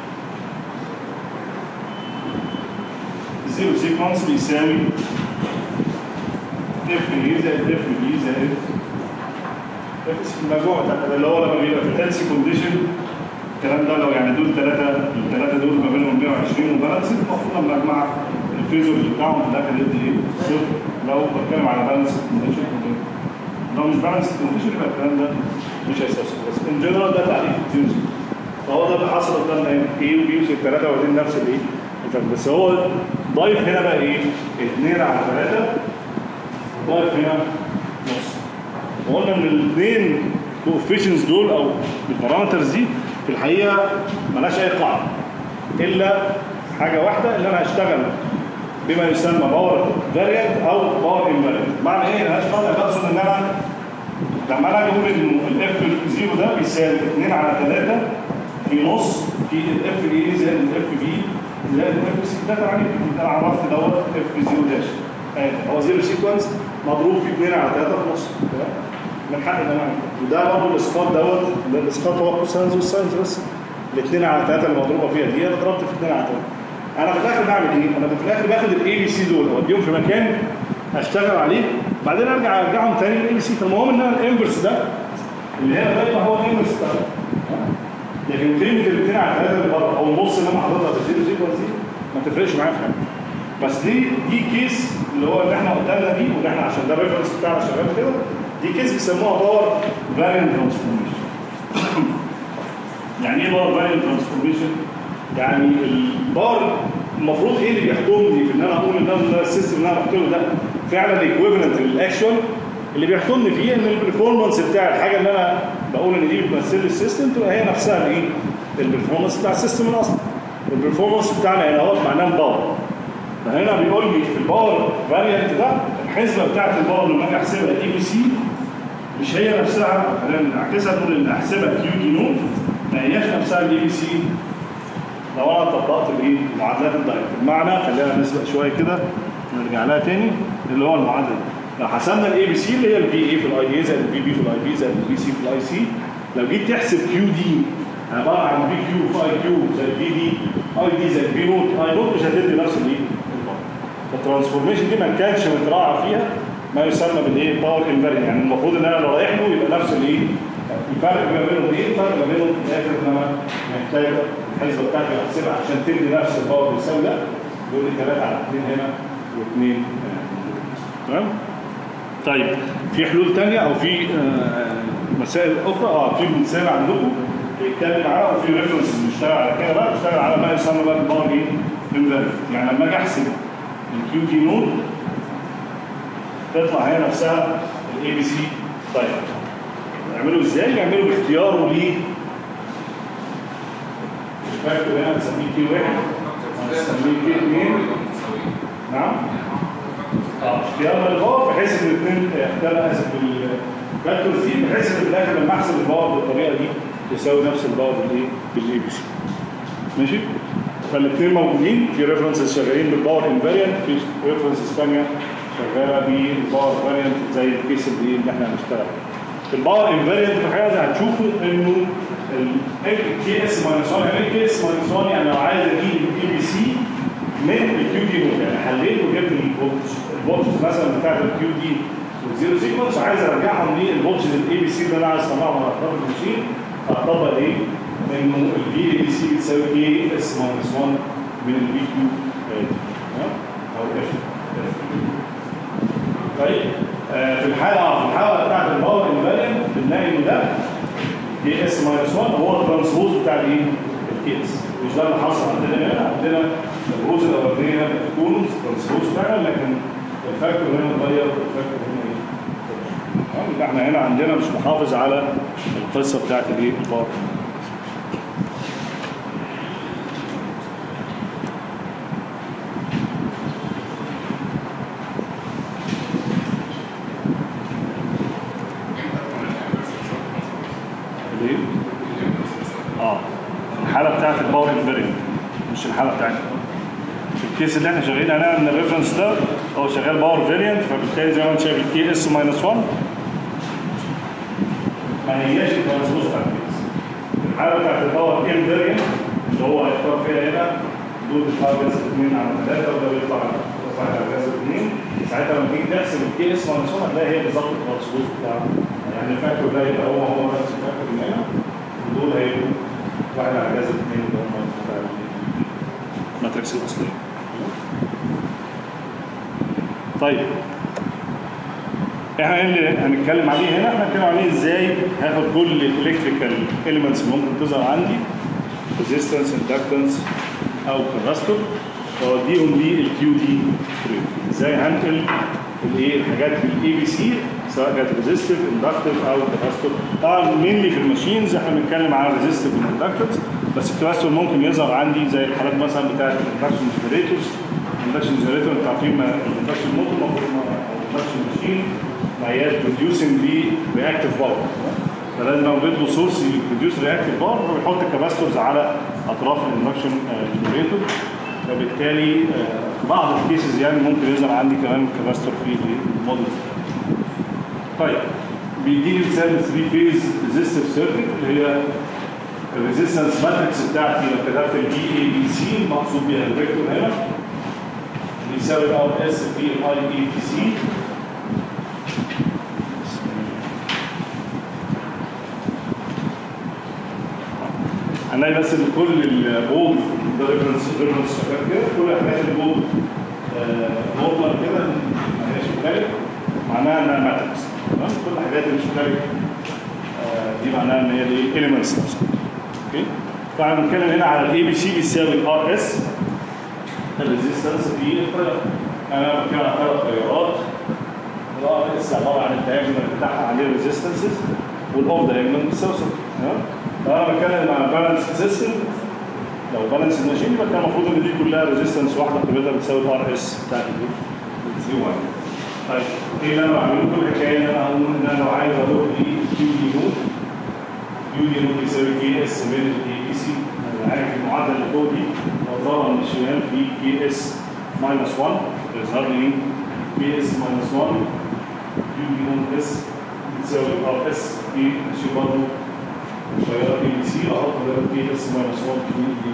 زيرو سيكونس بيساوي اف اي زائد اف بي زائد اف سي المجموع ده اللي هو لما بيبقى في الهيلثي كونديشن الكلام ده لو يعني دول ثلاثه الثلاثه دول ما بينهم 120 وبالانس المفروض لما اجمع الفيزور اللي بتاعهم في الاخر يدي ايه؟ صفر لو بتكلم على بالانس كونديشن لو مش بالانس كونديشن يبقى الكلام ده مش هيستوعب بس ان جنرال ده تعريف الفيوز فهو ده اللي حصل قدامنا هنا ايه وبي والثلاثه واخدين نفس الايه؟ الفرق. بس هو ضايف هنا بقى ايه؟ 2 على 3 ضايف هنا نص وقلنا ان الاثنين كوفيشنز دول او البارامترز دي في الحقيقه ملهاش اي قاعده الا حاجه واحده اللي انا هشتغل بما يسمى باور فاريانت او باور انفاريانت معنى ايه ملهاش قاعده بقصد ان انا لما انا اجي اقول انه الاف 0 ده بيساوي 2 على 3 في نص في الاف اي زائد الاف بي زائد الاف سي ده تعريف انا عرفت دوت اف 0 داش هو زيرو سيكونس مضروب في 2 على 3 في نص تمام من حق ده معنى وده برضه الاسقاط دوت ده الاسقاط هو كوساينز والساينز بس الاثنين على 3 اللي مضروبه فيها دي انا ضربت في 2 على 3 انا في الاخر بعمل ايه؟ انا في الاخر باخد الاي بي سي دول اوديهم في مكان اشتغل عليه بعدين ارجع ارجعهم تاني للاي بي سي فالمهم ان انا الانفرس ده اللي هنا دايما هو الانفرس ده لكن كلمه الاثنين على 3 اللي بره او النص اللي انا حاططها في الزيرو سيكونس دي ما تفرقش معايا في حاجه بس دي دي كيس اللي هو اللي احنا قدامنا دي واللي احنا عشان ده الريفرنس بتاعنا شغال كده دي كيس بيسموها باور فاريانت ترانسفورميشن يعني ايه باور فاريانت ترانسفورميشن؟ يعني الباور المفروض ايه اللي بيحكمني في ان انا اقول ان ده السيستم اللي انا بحكمه ده فعلا ايكويفالنت للاكشوال اللي بيحكمني فيه ان البرفورمانس بتاع الحاجه اللي انا بقول ان دي بتمثل لي السيستم تبقى هي نفسها الايه؟ البرفورمانس بتاع السيستم الاصلي البرفورمانس بتاعنا هنا هو معناه باور فهنا بيقول لي في الباور فاريانت ده الحسبه بتاعت الباور لما اجي احسبها اي بي سي مش هي نفسها خلينا نعكسها نقول ان احسبها كيو دي نوت ما هياش نفسها الاي بي سي لو انا طبقت الايه المعادلات الدايركت المعنى خلينا نسبق شويه كده نرجع لها تاني اللي هو المعادله لو حسبنا الاي بي سي اللي هي البي اي في الاي اي زائد البي بي في الاي بي زائد البي سي في الاي سي لو جيت تحسب كيو دي عباره عن بي كيو في اي كيو زائد بي دي اي دي زائد بي نوت اي نوت مش هتدي نفس الايه الترانسفورميشن دي ما كانش متراعى فيها ما يسمى بالايه باور انفيرينت يعني المفروض ان انا لو رايح له يبقى نفس الايه الفرق ما بينهم ايه الفرق ما بينهم في الاخر ان انا محتاج الحسبه بتاعتي احسبها عشان تدي نفس الباور بيساوي ده يقول لي 3 على 2 هنا و2 هنا تمام طيب في حلول ثانيه او في آه مسائل اخرى اه في مثال عندكم بيتكلم على وفي ريفرنس بنشتغل على كده بقى بنشتغل على ما يسمى بقى الباور ايه انفيرينت يعني لما اجي احسب الكيو دي نود تطلع هي نفسها الاي بي سي طيب نعمله ازاي؟ نعمله باختياره ل الفاكتور هنا نسميه كي واحد نسميه كي اثنين نعم اه اختيار للباور بحيث ان الاثنين اختار اسف الفاكتور دي بحيث ان في الاخر لما احسب الباور بالطريقه دي يساوي نفس الباور بالايه؟ بالاي بي سي ماشي؟ فالاثنين موجودين في ريفرنسز شغالين بالباور انفاريانت في ريفرنسز ثانيه شغاله بالباور فاريانت زي الكيس اللي اللي احنا هنشتغل في الباور انفاريانت في الحقيقه هتشوفوا انه الكي اس ماينس 1 يعني الكي اس ماينس 1 يعني لو عايز اجيب الكي بي سي من الكيو دي نوت يعني حليت وجبت الفولتج مثلا بتاعت الكيو دي والزيرو سيكونس وعايز ارجعهم للفولتج الاي بي سي اللي انا عايز اطلعه من اطراف الماشين هطبق ايه؟ انه البي اي بي سي بتساوي كي اس ماينس 1 من البي كيو او اف طيب آه في الحاله اه في الحاله بتاعت الباور انفالينت بنلاقي ان ده كي اس ماينس 1 هو الترانسبوز بتاع الايه؟ الكي اس مش ده اللي حصل عندنا هنا عندنا الروز الاولانيه بتكون ترانسبوز فعلا لكن الفاكتور هنا اتغير والفاكتور هنا ايه؟ تمام احنا هنا عندنا مش محافظ على القصه بتاعت الايه؟ الباور ليه؟ اه الحاله بتاعت الباور انفيرنت مش الحاله بتاعتنا في الكيس اللي احنا شغالين عليها من الريفرنس ده هو شغال باور فيريانت فبالتالي زي ما انت شايف الكي اس ماينس 1 ما هياش الترانسبوز بتاع الكيس الحاله بتاعت الباور ام فيريانت اللي هو هيختار فيها هنا دول بتطلع جذر 2 على 3 وده بيطلع واحد على جذر 2 ساعتها لما تيجي تحسب الكي اس ماينس 1 هتلاقي هي بالظبط الترانسبوز بتاع يعني الفاكتور ده يبقى هو هو نفس الفاكتور اللي هنا ودول هيبقوا واحد على جذر 2 اللي هم بتاع الماتريكس الاصليه طيب احنا اللي هنتكلم عليه هنا احنا هنتكلم عليه ازاي هاخد كل الالكتريكال اليمنتس اللي ممكن تظهر عندي ريزيستنس اندكتنس او كاباستور واوديهم للكيو دي ازاي هنقل الايه الحاجات بالاي بي سي سواء كانت ريزيستيف اندكتيف او كاباستور طبعا مينلي في الماشينز احنا بنتكلم على ريزيستيف والاندكتنس بس الكاباستور ممكن يظهر عندي زي الحالات مثلا بتاعت الاندكشن جنريتورز الاندكشن جنريتور انتوا عارفين الاندكشن موتور المفروض الاندكشن ماشين ما هياش بروديوسنج لي رياكتيف باور فلازم اوجد له سورس يبروديوس رياكتيف باور فبيحط الكاباستورز على اطراف الاندكشن جنريتور فبالتالي في بعض الكيسز يعني ممكن يظهر عندي كمان كاباستور في الموديل طيب بيديني مثال 3 فيز ريزيستيف سيركت اللي هي الريزيستنس ماتريكس بتاعتي لو كتبت البي اي بي سي المقصود بيها الفيكتور هنا بيساوي ار اس في الاي اي بي سي هنلاقي بس ان كل البول ده ريفرنس ريفرنس شغال كده كل حاجات البول نورمال كده ما هياش مختلف معناها انها ماتريكس تمام كل الحاجات اللي مش مختلفه دي معناها ان هي دي اليمنتس اوكي طبعا بنتكلم هنا على الاي بي سي بيساوي الار اس الريزيستنس في التيار انا بتكلم على ثلاث تيارات الار اس عباره عن الدايجونال بتاعها عليه ريزيستنسز والاوف دايجونال بتساوي تمام لو انا بتكلم عن بالانس سيستم لو بالانس ماشين يبقى كان المفروض ان دي كلها ريزيستنس واحده قيمتها بتساوي الار اس بتاعت السي 1 طيب ايه اللي انا بعمله كل الحكايه ان انا هقول ان انا لو عايز اروح لكيو دي نوت كيو دي نوت يساوي كي اس من الاي بي سي انا عارف المعادله اللي فوق دي لو ظهر من الشمال في كي اس ماينس 1 يظهر لي كي اس ماينس 1 كيو دي نوت اس بتساوي ار اس في ماشي برضه تيار اي بي سي احط ده كي اس ماينس 1 كيو دي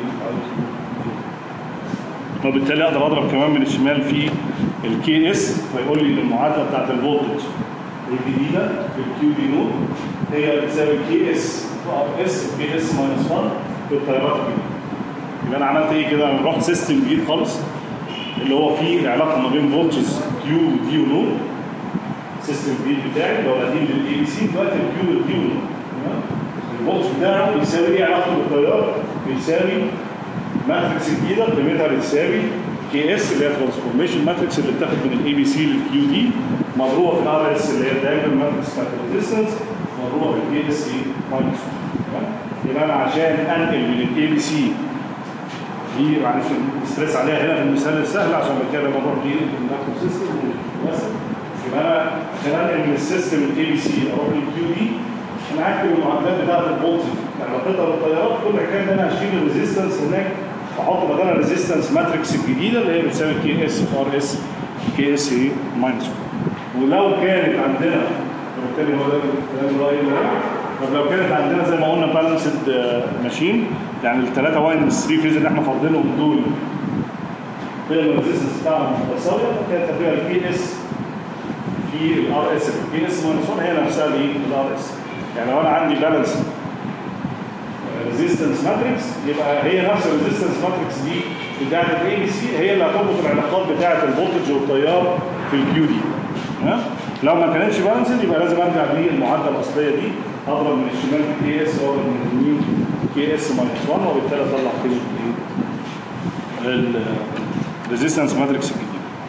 وبالتالي اقدر اضرب كمان من الشمال في الكي اس فيقول لي المعادله بتاعت الفولتج الجديده في الكيو دي نود هي بتساوي كي اس ار اس كي اس ماينس 1 في التيارات الجديده يبقى انا عملت ايه كده؟ انا رحت سيستم جديد خالص اللي هو فيه العلاقه ما بين فولتجز كيو ودي ونود السيستم الجديد بتاعي اللي هو القديم للاي بي سي دلوقتي الكيو والدي ونود الفولت بتاعه بيساوي ايه علاقته بالتيار؟ بيساوي ماتريكس جديده قيمتها بتساوي كي اس اللي هي ترانسفورميشن ماتريكس اللي بتاخد من الاي بي سي للكيو دي مضروبه في الار اس اللي هي الدايجونال ماتريكس بتاعت الريزستنس مضروبه في الكي اس اي ماينس يبقى انا عشان انقل من الاي بي سي دي معلش ستريس عليها هنا في المثال السهل عشان كده بروح للاندكتور سيستم يبقى انا عشان انقل من السيستم الاي بي سي اروح للكيو دي انا هكتب المعادلات بتاعت الفولتج علاقتها بالتيارات كل حكايه ان انا هشيل الريزيستنس هناك واحط بدلها الريزيستنس ماتريكس الجديده اللي هي بتساوي كي اس في ار اس كي اس اي ماينس ولو كانت عندنا وبالتالي هو ده الكلام الراي طب لو كانت عندنا زي ما قلنا بالانسد ماشين يعني الثلاثه واين 3 فيز اللي احنا فاضلينهم دول قيم الريزيستنس بتاعهم متساويه كانت هتبقى الكي اس في الار اس الكي اس ماينس 1 هي نفسها دي الار اس يعني لو انا عندي بالانس ريزيستنس ماتريكس يبقى هي نفس الريزيستنس ماتريكس دي بتاعت الاي بي سي هي اللي هتربط العلاقات بتاعت الفولتج والتيار في الكيو دي ها لو ما كانتش بالانسد يبقى لازم ارجع للمعادله الاصليه دي اضرب من الشمال في كي اس واضرب من اليمين كي اس ماينس 1 وبالتالي اطلع قيمه الايه الريزيستنس ماتريكس الجديد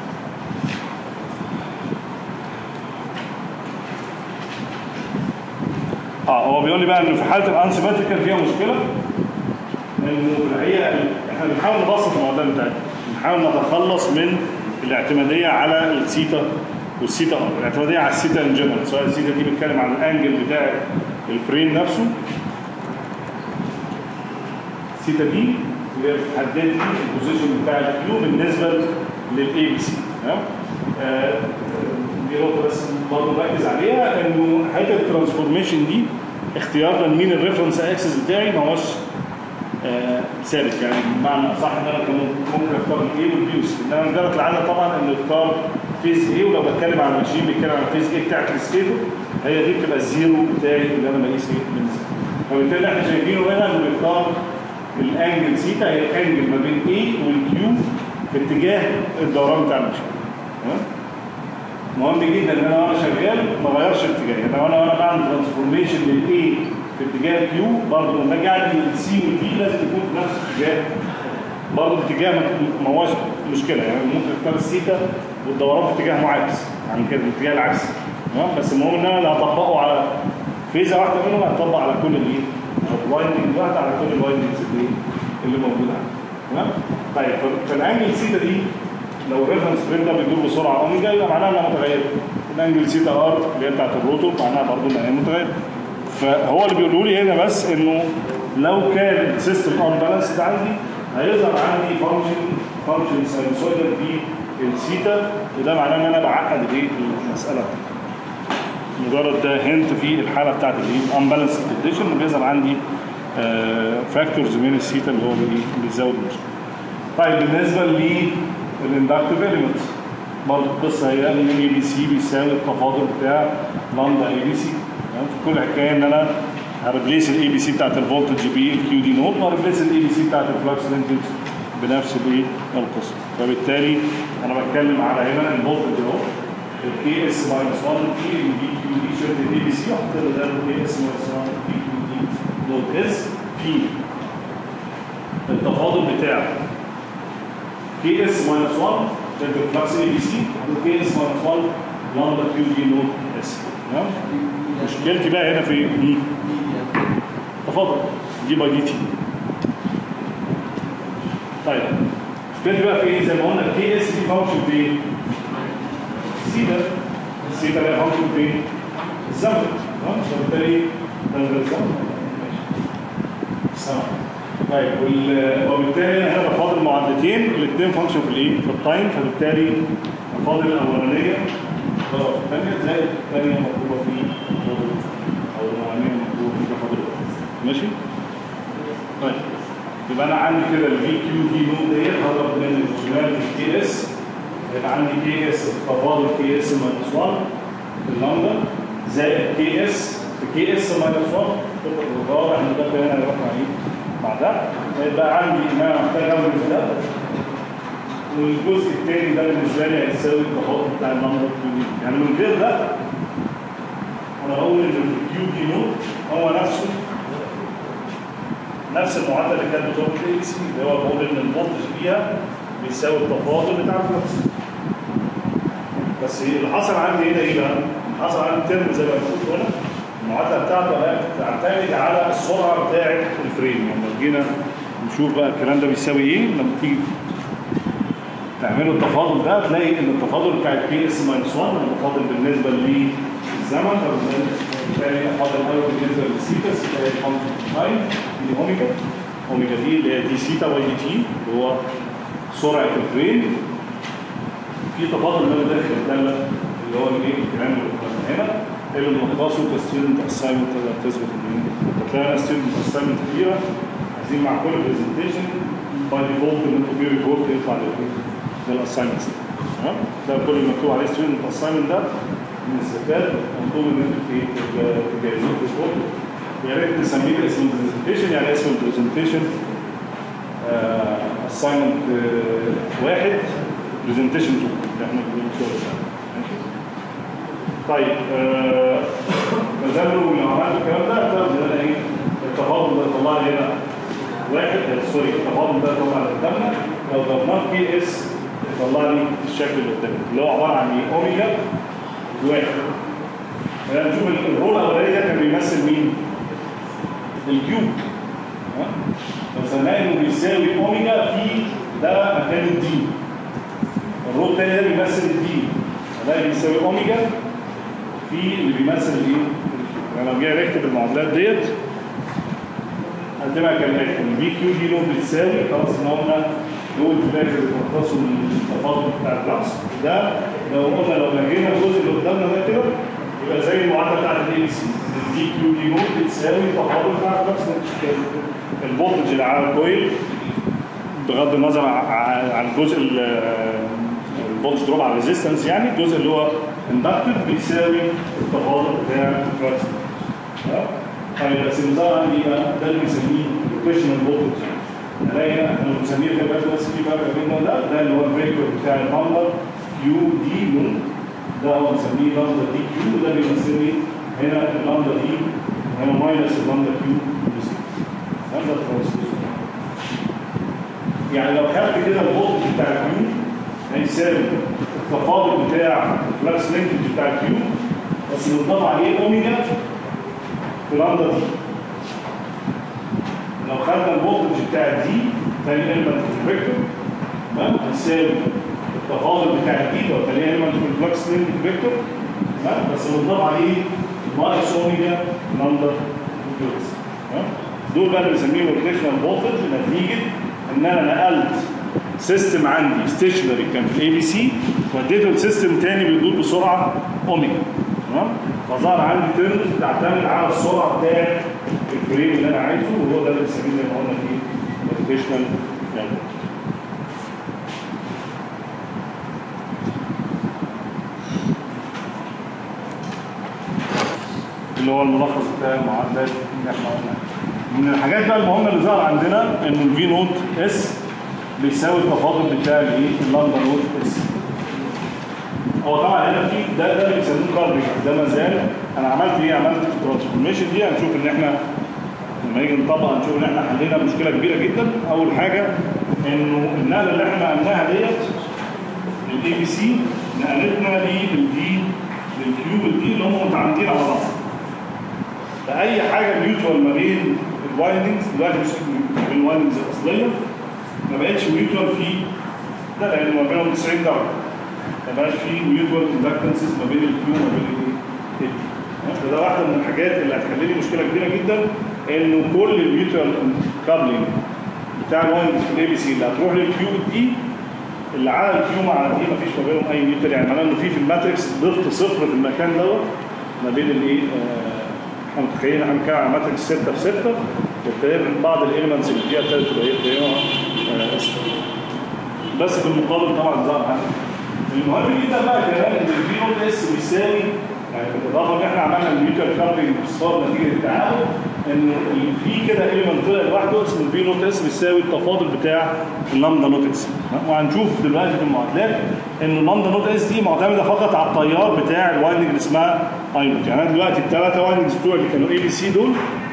اه هو بيقول لي بقى ان في حاله الانسيمتريكال فيها مشكله انه في الحقيقه احنا بنحاول نبسط المعادله بتاعتنا بنحاول نتخلص من الاعتماديه على السيتا والسيتا الاعتماديه على السيتا ان جنرال سواء السيتا دي بتتكلم عن الانجل بتاع الفريم نفسه سيتا دي اللي هي بتحدد لي البوزيشن بتاع الكيو بالنسبه للاي بي سي تمام آه، دي نقطه بس برضه نركز عليها انه حته الترانسفورميشن دي اختيار مين الريفرنس اكسس بتاعي ما هوش آه، ثابت يعني بمعنى صح ان انا كان ممكن اختار الاي والبي والسي انما جرت العاده طبعا ان اختار فيز ايه ولو بتكلم عن ماشين بيتكلم عن فيز ايه بتاعت الستيتور هي دي بتبقى الزيرو بتاعي اللي انا بقيس ايه بالنسبه فبالتالي احنا شايفينه هنا انه بيختار الانجل سيتا هي الانجل ما بين اي والكيو في اتجاه الدوران بتاع الماشين تمام مهم جدا ان انا وانا شغال ما اغيرش الاتجاه يعني وانا وانا بعمل ترانسفورميشن للاي في اتجاه كيو برضه لما اجي اعمل السي والبي لازم يكون في نفس الاتجاه برضه الاتجاه ما- ما هوش مشكله يعني ممكن اختار السيتا والدوران في اتجاه معاكس عن كده الاتجاه العكسي تمام بس المهم ان انا لو هطبقه على فيزا واحده منهم هطبق على كل الايه؟ الوايندنج واحده على كل الوايندنجز اللي اللي موجوده عندي تمام؟ طيب ف- فالانجل سيتا دي لو الريفرنس فريم ده بيدور بسرعه اوميجا يبقى معناها انها متغيره الانجل سيتا ار اللي هي بتاعت الروتور معناها برضه ان هي متغيره فهو اللي بيقولوا لي هنا بس انه لو كان السيستم اون بالانسد عندي هيظهر عندي فانكشن فانكشن ساينسويدال في السيتا وده معناه ان انا بعقد الايه المساله مجرد ده هنت في الحاله بتاعت الايه امبالانسد كونديشن بيظهر عندي فاكتورز من السيتا اللي هو بي- بيزود المشكله طيب بالنسبه للاندكتيف اليمنت برضه القصه هي ان الاي بي سي بيساوي التفاضل بتاع لامدا اي بي سي في كل حكايه ان انا هريبليس الاي بي سي بتاعت الفولتج بي الكيو دي نوت وهريبليس الاي بي سي بتاعت الفلكس لينكج بنفس الايه القصه فبالتالي انا بتكلم على هنا الفولتج اهو الكي اس ماينس 1 في البي كيو دي شلت الاي بي سي واحط له ده الكي اس ماينس 1 بي كيو دي نوت اس في التفاضل بتاع كي اس ماينس 1 شلت الفلكس اي بي سي وكي اس ماينس 1 لامدا كيو دي نوت اس تمام مشكلتي بقى هنا في مم. تفاضل دي باي دي تي طيب مشكلتي بقى في ايه زي ما قلنا الكي اس دي فانكشن في ايه؟ سيتا السيتا لها فانكشن في ايه؟ الزمن تمام فبالتالي ده ده الزمن ماشي السمع طيب وال- وبالتالي انا هنا بفاضل معادلتين الاثنين فانكشن في الايه؟ في التايم فبالتالي بفاضل الاولانيه ضرب الثانيه زائد الثانيه مطلوبه في الفاضل او الاولانيه مطلوبه في تفاضل ماشي؟ طيب يبقى انا عندي كده الفي كيو دي نوت ديت هضرب من الشمال في الكي اس يبقى عندي كي اس تفاضل كي اس ماينس 1 في اللامدا زائد كي اس في كي اس ماينس 1 واضح ان ده هنا هيروح مع ايه؟ مع ده يبقى عندي ان انا محتاج اعمل ده والجزء الثاني ده بالنسبه لي هيساوي التفاضل بتاع اللامدا كيو دي يعني من غير ده انا بقول ان الكيو دي نوت هو نفسه نفس المعادله اللي كانت بتقول الاي سي اللي هو بقول ان الفولتج فيها بيساوي التفاضل بتاع الفلكس بس اللي حصل عندي هنا ايه بقى؟ اللي حصل عندي ترم زي ما بنقول هنا المعادله بتاعته تعتمد على السرعه بتاعه الفريم يعني لو جينا نشوف بقى الكلام ده بيساوي ايه لما تيجي تعملوا التفاضل ده تلاقي ان التفاضل بتاع البي اس ماينس 1 المفاضل بالنسبه للزمن فبالتالي الفاضل الاول بالنسبه للسيتا سيتا هي فانكشن تايم دي اوميجا اوميجا دي اللي هي دي سيتا واي دي تي اللي هو سرعه الفريم في تفاضل ما داخل الداله اللي هو الايه الكلام اللي قدامنا هنا اللي ملخصه كستودنت اساينمنت تقدر تثبت ان هتلاقي ستودنت اساينمنت كبيره عايزين مع كل برزنتيشن باي ديفولت ان انتوا في ريبورت يطلع للايه؟ للاساينمنت تمام ده كل اللي مكتوب عليه ستودنت اساينمنت ده من الزكاه مطلوب ان انتوا ايه تجهزوه في الريبورت يا ريت نسميه اسم البرزنتيشن يعني اسم البرزنتيشن اساينمنت واحد برزنتيشن 2 اللي احنا بنقول ماشي طيب آه، فزمروا لو عملت الكلام ده هتلاقوا ان انا ايه التفاضل ده يطلع لي هنا واحد آه، سوري التفاضل ده يطلع لي قدامنا لو ضربناه في كي اس يطلع لي الشكل اللي قدامنا اللي هو عباره عن ايه اوميجا واحد يعني نشوف الرول الاولاني ده كان بيمثل مين؟ الكيوب ها؟ لو سمعناه انه بيساوي اوميجا في ده مكان الدي الرول الثاني ده بيمثل الدي ده بيساوي اوميجا في اللي بيمثل الايه؟ يعني لو جينا نكتب المعادلات ديت هتبقى كالاتي البي كيو دي لو بتساوي خلاص ان قلنا دول في الاخر بيخلصوا من التفاضل بتاع الفلكس ده لو قلنا لو لقينا الجزء اللي قدامنا ده كده يبقى زي المعادله بتاعت الاي سي البي كيو دي لو بتساوي التفاضل بتاع الفلكس الفولتج اللي على الكويل بغض النظر ع- عن الجزء ال- الفولتج دروب على الريزيستنس يعني الجزء اللي هو اندكتيف بيساوي التفاضل بتاع الفلكس طيب بس النظام عندي بقى ده اللي بنسميه روتيشنال فولتج الاقي هنا احنا بنسميه كده بس في فرق بينه ده ده اللي هو الفيكتور بتاع اللمبر كيو دي نون ده هو بنسميه لمبر دي كيو وده بيمثل لي هنا اللمبر دي هنا ماينس اللمبر كيو دي هذا الترانسفير يعني لو خدت كده الفولت بتاع الكيو هيساوي التفاضل بتاع الفلكس لينكج بتاع الكيو بس بنضاف عليه اوميجا في لامدا دي لو خدنا الفولتج بتاع دي تاني ايلمنت في الفيكتور تمام هيساوي التفاضل بتاع دي لو تاني ايلمنت في الفلكس لينكج فيكتور تمام بس بنضاف عليه ناقص اوميجا لامدا فلكس تمام دول بقى اللي بنسميهم روتيشنال فولتج نتيجه ان انا نقلت سيستم عندي ستيشنري كان في الاي بي سي وديته لسيستم تاني بيدور بسرعه اوميجا تمام فظهر عندي تيرمز بتعتمد على السرعه بتاعت الفريم اللي انا عايزه وهو ده اللي بنسميه زي ما قلنا فيه روتيشنال فولتج اللي هو الملخص بتاع المعادلات اللي احنا قلناها. من الحاجات بقى المهمه اللي ظهر عندنا ان الفي نوت اس بيساوي التفاضل بتاع الايه؟ اللامدا نوت اس. هو طبعا هنا في ده ده اللي بيسموه كاربينج ده ما زال انا عملت ايه؟ عملت في الترانسفورميشن دي هنشوف ان احنا لما نيجي نطبق هنشوف ان احنا حلينا مشكله كبيره جدا اول حاجه انه النقله اللي احنا عملناها ديت للاي بي سي نقلتنا للدي للكيو والدي اللي هم متعامدين على بعض. فاي حاجه ميوتوال ما بين الوايندنجز دلوقتي مش ما بين الوايندنجز الاصليه ما بقتش ميوتوال في ده لان ما بينهم 90 درجه ما بقاش في ميوتوال اندكتنسز ما بين الكيو وما بين الايه؟ فده واحده من الحاجات اللي هتحل لي مشكله كبيره جدا انه كل الميوتوال كابلنج بتاع الوايندنجز في الاي بي سي اللي هتروح للكيو دي اللي على الكيو مع دي مفيش ما بينهم اي ميوتوال يعني معناه انه في في الماتريكس ضفت صفر في المكان دوت ما بين الايه آه، احنا متخيلين احنا بنتكلم على ماتريكس 6 في 6 وابتدينا بعض الاليمنتس اللي فيها ابتدت تبقى ايه ابتدينا اسفل بس في المقابل طبعا ظهر عندنا المهم جدا بقى كمان ان الفي نوت اس بيساوي يعني بالاضافه ان احنا عملنا الميوتوال كابلنج باختصار نتيجه التعامل ان في كده اليمنت طلع لوحده اسمه الفي نوت اس بيساوي التفاضل بتاع اللامدا نوت اس وهنشوف دلوقتي في المعادلات ان اللامدا نوت اس دي معتمده فقط على التيار بتاع الوايندنج اللي اسمها اي نوت يعني انا دلوقتي الثلاثه وايندنجز بتوع اللي كانوا اي بي سي دول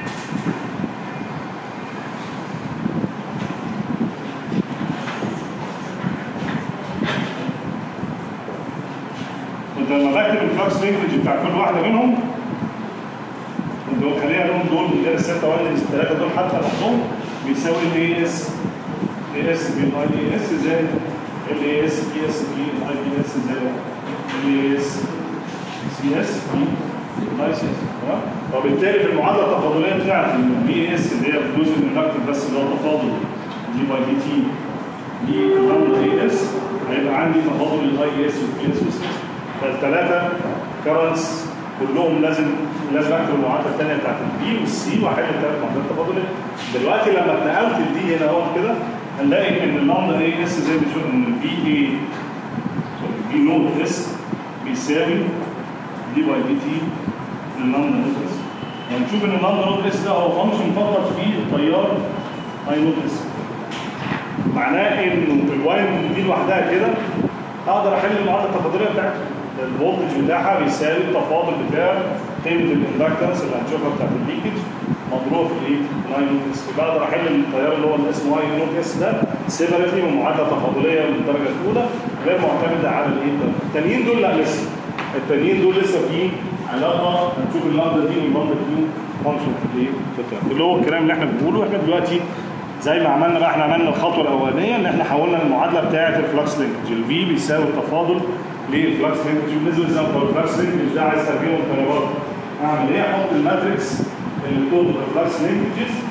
انت لما بكتب الفلكس لينكج بتاع كل واحده منهم دول خلينا لهم دول من غير السته وايندنجز الثلاثه دول حتى لوحدهم بيساوي الاي اس اي اس بي الاي دي اس زائد الاي اس بي اس بي الاي دي اس زائد الاي اس سي اس بي الاي سي اس تمام وبالتالي في المعادله التفاضليه بتاعت البي اس اللي هي الجزء من الاكتف بس اللي هو تفاضل دي باي دي تي دي لامدا اي اس هيبقى عندي تفاضل الاي اس والبي اس والسي اس فالثلاثه كرنتس كلهم لازم لازم اكتب المعادله الثانيه بتاعت البي والسي واحل الثلاث معادلات تفاضليه دلوقتي لما اتنقلت الدي هنا اهو كده هنلاقي ان اللامدا اي اس زي ما بنشوف ان البي اي بي نوت اس بيساوي دي باي دي تي اللامدا نوت اس هنشوف ان اللامدا نوت اس ده هو فانكشن فقط في التيار اي نوت اس معناه انه الواين دي لوحدها كده اقدر احل المعادله التفاضليه بتاعتها الفولتج بتاعها بيساوي التفاضل بتاع قيمه الاندكتنس اللي هنشوفها بتاعت الليكج مضروبه في الايه؟ الاي نوت اس يبقى اقدر احل التيار اللي هو اللي اسمه اي نوت اس ده سيبرتلي من معادله تفاضليه من الدرجه الاولى غير معتمده على الايه؟ التانيين دول لا لسه التانيين دول لسه في علاقه هنشوف اللامدا دي واللامدا كيو فانكشن في الايه؟ في التيار. اللي هو الكلام اللي احنا بنقوله احنا دلوقتي زي ما عملنا بقى احنا عملنا الخطوه الاولانيه ان احنا حولنا المعادله بتاعه الفلكس لينكج الفي بيساوي التفاضل للفلكس لينكج بالنسبه للزمن الفلكس لينكج ده عايز ترجمه بطريقه اعمل ايه؟ احط الماتريكس اللي بتربط الفلكس لينكجز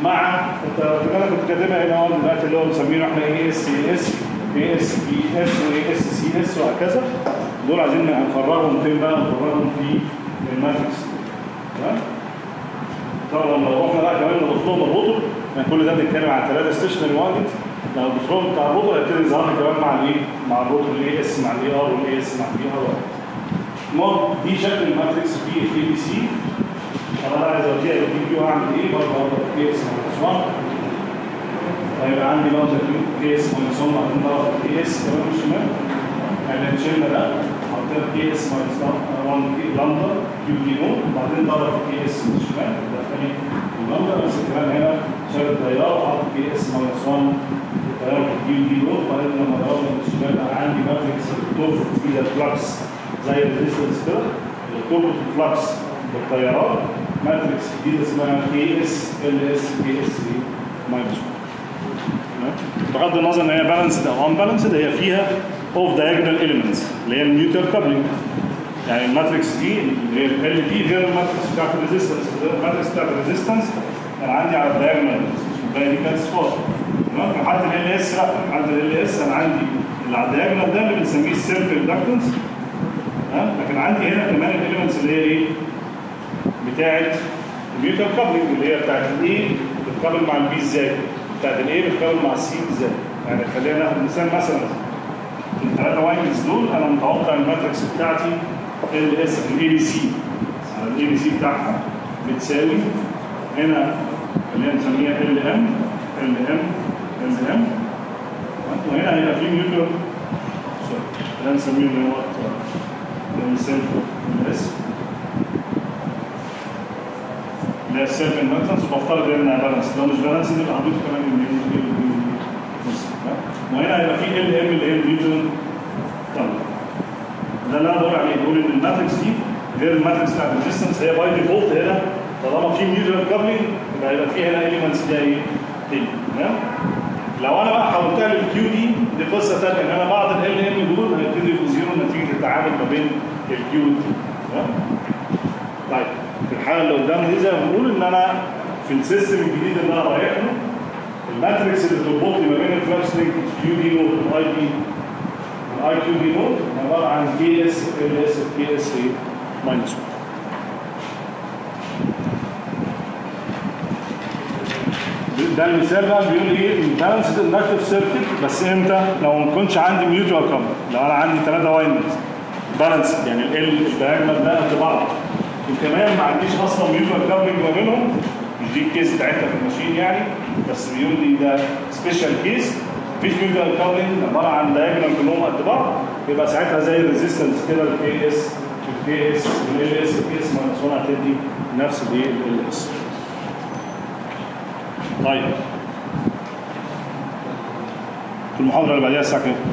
مع انت انا كنت كاتبها هنا اهو دلوقتي اللي هو مسمينه احنا اي اس اي اس اي اس بي اس واي اس سي اس وهكذا دول عايزين نفرغهم فين بقى؟ نفرغهم في الماتريكس تمام؟ طبعا لو رحنا بقى كمان نضيف لهم الروتور يعني كل ده بنتكلم عن ثلاثه ستيشنري وايند لو ضفت لهم بتاع الروتور هيبتدي يظهر لي كمان مع الايه؟ مع الروتور الاي اس مع الاي ار والاي اس مع الاي ار المهم دي شكل الماتريكس في الاي بي سي طب انا عايز اوديها للبي كيو هعمل ايه؟ برضه هضرب كي اس ماينس 1 هيبقى عندي لامدا كيو كي اس ماينس 1 بعدين ضرب كي اس كمان الشمال يعني شلنا ده حطينا كي اس ماينس 1 لامدا كيو دي نو وبعدين ضرب كي اس من الشمال ده تاني اللامدا نفس الكلام هنا شال التيار وحط كي اس ماينس 1 التيار كيو دي نو وبعدين لما ضربنا من الشمال بقى عندي ماتريكس بتربط فيها الفلكس زي الريزستنس كده اللي بتربط الفلكس بالتيارات ماتريكس جديده اسمها كي اس ال اس كي اس ماينس 1 بغض النظر ان هي بالانسد او ان بالانسد هي فيها اوف دايجونال اليمنتس اللي هي الميوتر كابلنج يعني الماتريكس دي اللي هي ال دي غير الماتريكس بتاعت الريزيستنس الماتريكس بتاعت الريزيستنس كان عندي على الدايجونال الباقي دي كانت صفار تمام في حاله ال اس لا في حاله ال اس انا عندي اللي على الدايجونال ده اللي بنسميه السيلف اندكتنس لكن عندي هنا كمان الاليمنتس اللي هي ايه؟ بتاعت الميوتر كابلنج اللي هي بتاعت الايه بتقابل مع البي ازاي؟ بتاعت الايه بتقابل مع السي ازاي؟ يعني خلينا ناخد مثال مثلا الثلاثه وايندز دول انا متوقع الماتريكس بتاعتي ال اس في الاي بي سي على الاي بي سي بتاعها بتساوي هنا خلينا نسميها ال ام ال ام ال ام وهنا هيبقى في ميوتر سوري خلينا نسميه اللي هو السيلف اس اللي هي السيلف اندكتنس وبفترض انها بالانس لو مش بالانس يبقى هضيف كمان وهنا هيبقى في ال ام اللي هي النيوتن طبعا ده اللي انا بدور عليه بقول ان الماتريكس دي غير الماتريكس بتاعت الريزستنس هي باي ديفولت هنا طالما في نيوتن كابلنج يبقى هيبقى في هنا اليمنتس دي ايه؟ تمام؟ لو انا بقى حولتها للكيو دي دي قصه ثانيه ان انا بعض ال ام دول هيبتدوا يبقوا زيرو نتيجه التعامل ما بين الكيو دي تمام؟ طيب في الحاله اللي قدامنا دي زي ما بنقول ان انا في السيستم الجديد اللي انا رايح له الماتريكس اللي بتربط لي ما بين الفلكس لينك كيو دي نود والاي دي الاي كيو دي نود عباره عن كي اس ال اس كي اس اي ماينس 1 ده المثال بقى بيقول ايه البالانسد اندكتيف سيركت بس امتى؟ لو ما كنتش عندي ميوتوال كابل لو انا عندي ثلاثه وايندز بالانسد يعني ال الدايجونال ده قد بعض وكمان ما عنديش اصلا ميوتوال كابلنج ما بينهم مش دي الكيس بتاعتها في الماشين يعني بس بيقول لي ده سبيشال كيس مفيش ميوتوال كابلنج عباره عن دايجونال كلهم قد بعض يبقى ساعتها زي الريزيستنس كده الكي اس الكي اس والال اس الكي اس ماينس 1 هتدي نفس الايه ال اس طيب في المحاضره اللي بعديها الساعه كام؟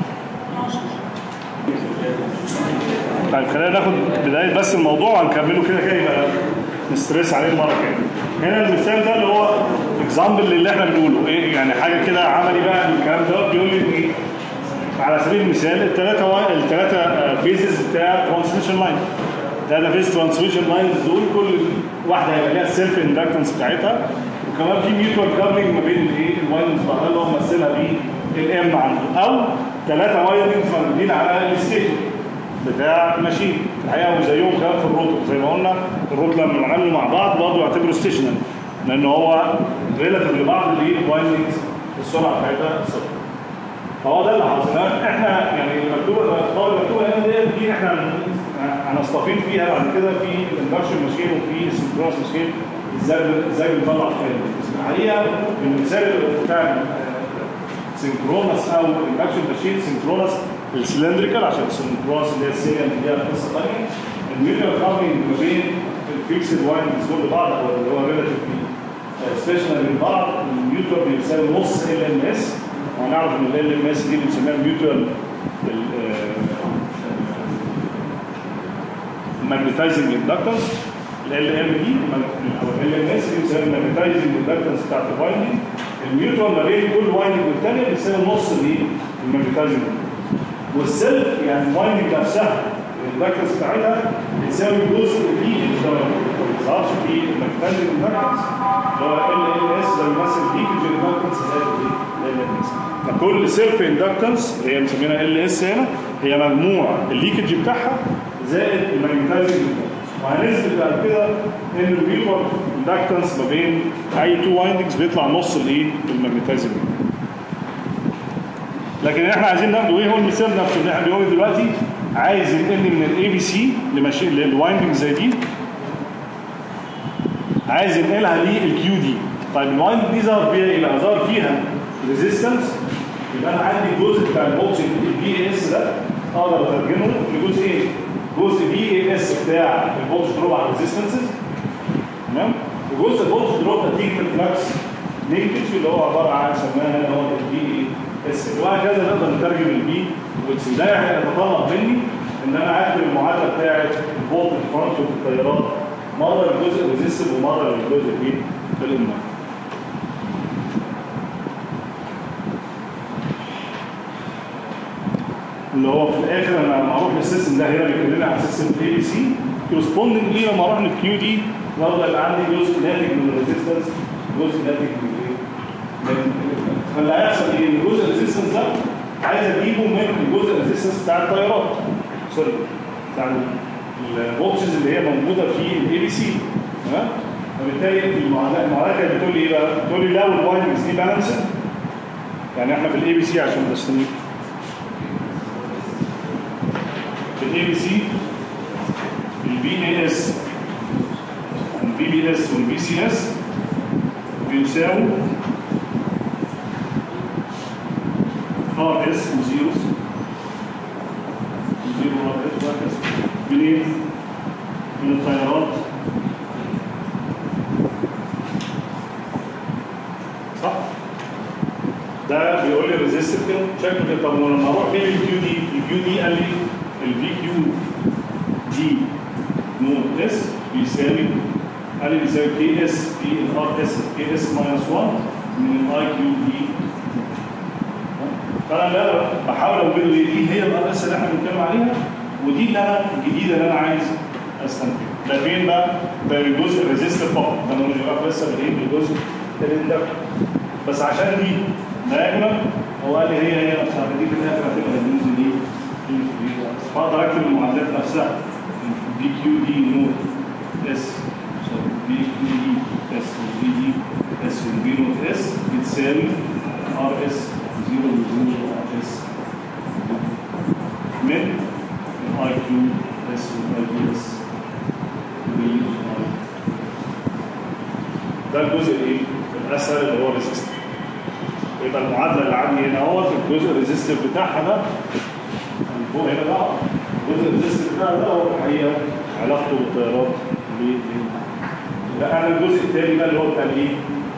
طيب خلينا ناخد بدايه بس الموضوع وهنكمله كده كده يبقى نستريس عليه المره الجايه. هنا المثال ده اللي هو اكزامبل اللي احنا بنقوله ايه يعني حاجه كده عملي بقى الكلام ده بيقول لي ايه على سبيل المثال الثلاثه و... الثلاثه فيزز بتاع ترانسميشن لاين ثلاثه فيز ترانسميشن لاينز دول كل واحده هيبقى ليها السيلف اندكتنس بتاعتها وكمان في ميوتوال كابلنج ما بين الايه الوايرنز بعضها اللي هو ممثلها بيه الام عنده او ثلاثه وايرنز موجودين على الستيتور بتاع الماشين الحقيقه وزيهم كمان في الروتور زي ما قلنا الروتور لما نعمله مع بعض برضه يعتبره ستيشنري لان هو ريلاتيف لبعض الايه الوايندنجز السرعه بتاعتها صفر فهو ده اللي حاصل احنا يعني المكتوبه الخطاب المكتوبه هنا دي دي احنا هنستفيد فيها بعد كده في الاندكشن ماشين وفي السنكرونس ماشين ازاي ازاي بنطلع الفايل بس الحقيقه المثال بتاع سنكرونس او الاندكشن ماشين سنكرونس السلندريكال عشان السنكرونس اللي هي السيريال دي قصه ثانيه الميوتوال كابلنج ما بين الفيكسد وايندز دول لبعض او اللي هو ريلاتيفلي ستيشنري لبعض الميوتوال بيساوي نص ال ام اس وهنعرف ان ال ام اس دي بنسميها ميوتوال ماجنتايزنج اندكتنس ال ام دي او ال ام اس دي بتساوي الماجنتايزنج اندكتنس بتاعت الوايندنج الميوتوال ما بين كل وايندنج والثانيه بيساوي نص الايه الماجنتايزنج والسيلف يعني الوايندنج نفسها الاندكتنس بتاعتها بتساوي جزء دي ده ما بيظهرش في الماجنتيك اندكتنس اللي هو ال ال اس ده بيمثل ليكج اندكتنس زائد ايه؟ ال اس فكل سيلف اندكتنس اللي هي مسمينها ال اس هنا هي مجموع الليكج بتاعها زائد الماجنتيك وهنثبت بعد كده ان البيبر اندكتنس ما بين اي تو وايندنجز بيطلع نص الايه؟ الماجنتيزم لكن احنا عايزين ناخده ايه هو المثال نفسه اللي احنا بنقوله دلوقتي عايز ينقل من الاي بي سي لماشين للوايندنج زي دي عايز ينقلها للكيو دي طيب الوايندنج دي ظهر فيها ايه بقى؟ ظهر فيها ريزيستنس يبقى انا عندي الجزء بتاع الفولتج البي اي اس ده اقدر اترجمه لجزء ايه؟ جزء بي اي اس بتاع الفولتج دروب على الريزيستنسز تمام؟ وجزء الفولتج دروب نتيجه الفلكس لينكج اللي هو عباره عن سماها اللي هو البي اي اس وهكذا نقدر نترجم البي والسي ده هيتطلب مني ان انا اكتب المعادله بتاعه الفولت فانكشن في التيارات مره للجزء الريزيستيف ومره للجزء الايه؟ الانر اللي هو في الاخر انا لما اروح للسيستم ده هنا بيكلمني على سيستم اي بي سي كورسبوندنج ليه لما اروح للكيو دي برضه يبقى عندي جزء ناتج من الريزيستنس جزء ناتج من ايه؟ من فاللي هيحصل ايه؟ ان جزء الريزيستنس ده عايز اجيبه من الجزء الريزيستنس بتاع التيارات سوري بتاع البوكسز اللي هي موجوده في الاي بي سي تمام؟ فبالتالي المعادله المعادله كانت بتقول لي ايه بقى؟ بتقول لي لو الوايندنجز دي بالانسد يعني احنا في الاي بي سي عشان نستنيك في الاي بي سي البي اي اس البي بي اس والبي سي اس بيساووا ار اس وزيروز زيرو ار اس وهكذا منين؟ من التيارات صح؟ ده بيقول لي ريزيستيف كده شكله كده طب لما اروح فين الكيو دي؟ الكيو دي قال لي الفي كيو دي نوت اس بيساوي قال لي بيساوي كي اس في الار اس كي اس ماينس 1 من الاي كيو دي فانا لا بحاول اوجد لي دي هي الار اس اللي احنا بنتكلم عليها ودي اللي انا الجديده اللي انا عايز استنتجها ده فين بقى؟ ده الجزء الريزيستيف فقط ده ملوش علاقه لسه بالايه؟ بالجزء الاندكتور بس عشان دي دايجرام هو قال لي هي هي نفسها دي في الاخر هتبقى الجزء دي فاقدر اكتب المعادلات نفسها دي كيو دي نوت اس دي كيو دي اس ودي دي اس والبي نوت اس بتساوي ار اس 0 و 0 اس من الاي كيو اس والاي كيو اس ده الجزء الايه؟ الاسهل اللي هو ريزيستيف يبقى المعادله اللي عندي هنا اهوت الجزء الريزيستيف بتاعها ده فوق هنا بقى الجزء الريزيستيف بتاعها ده هو الحقيقه علاقته بالتيارات ب لا انا الجزء الثاني بقى اللي هو بتاع الايه؟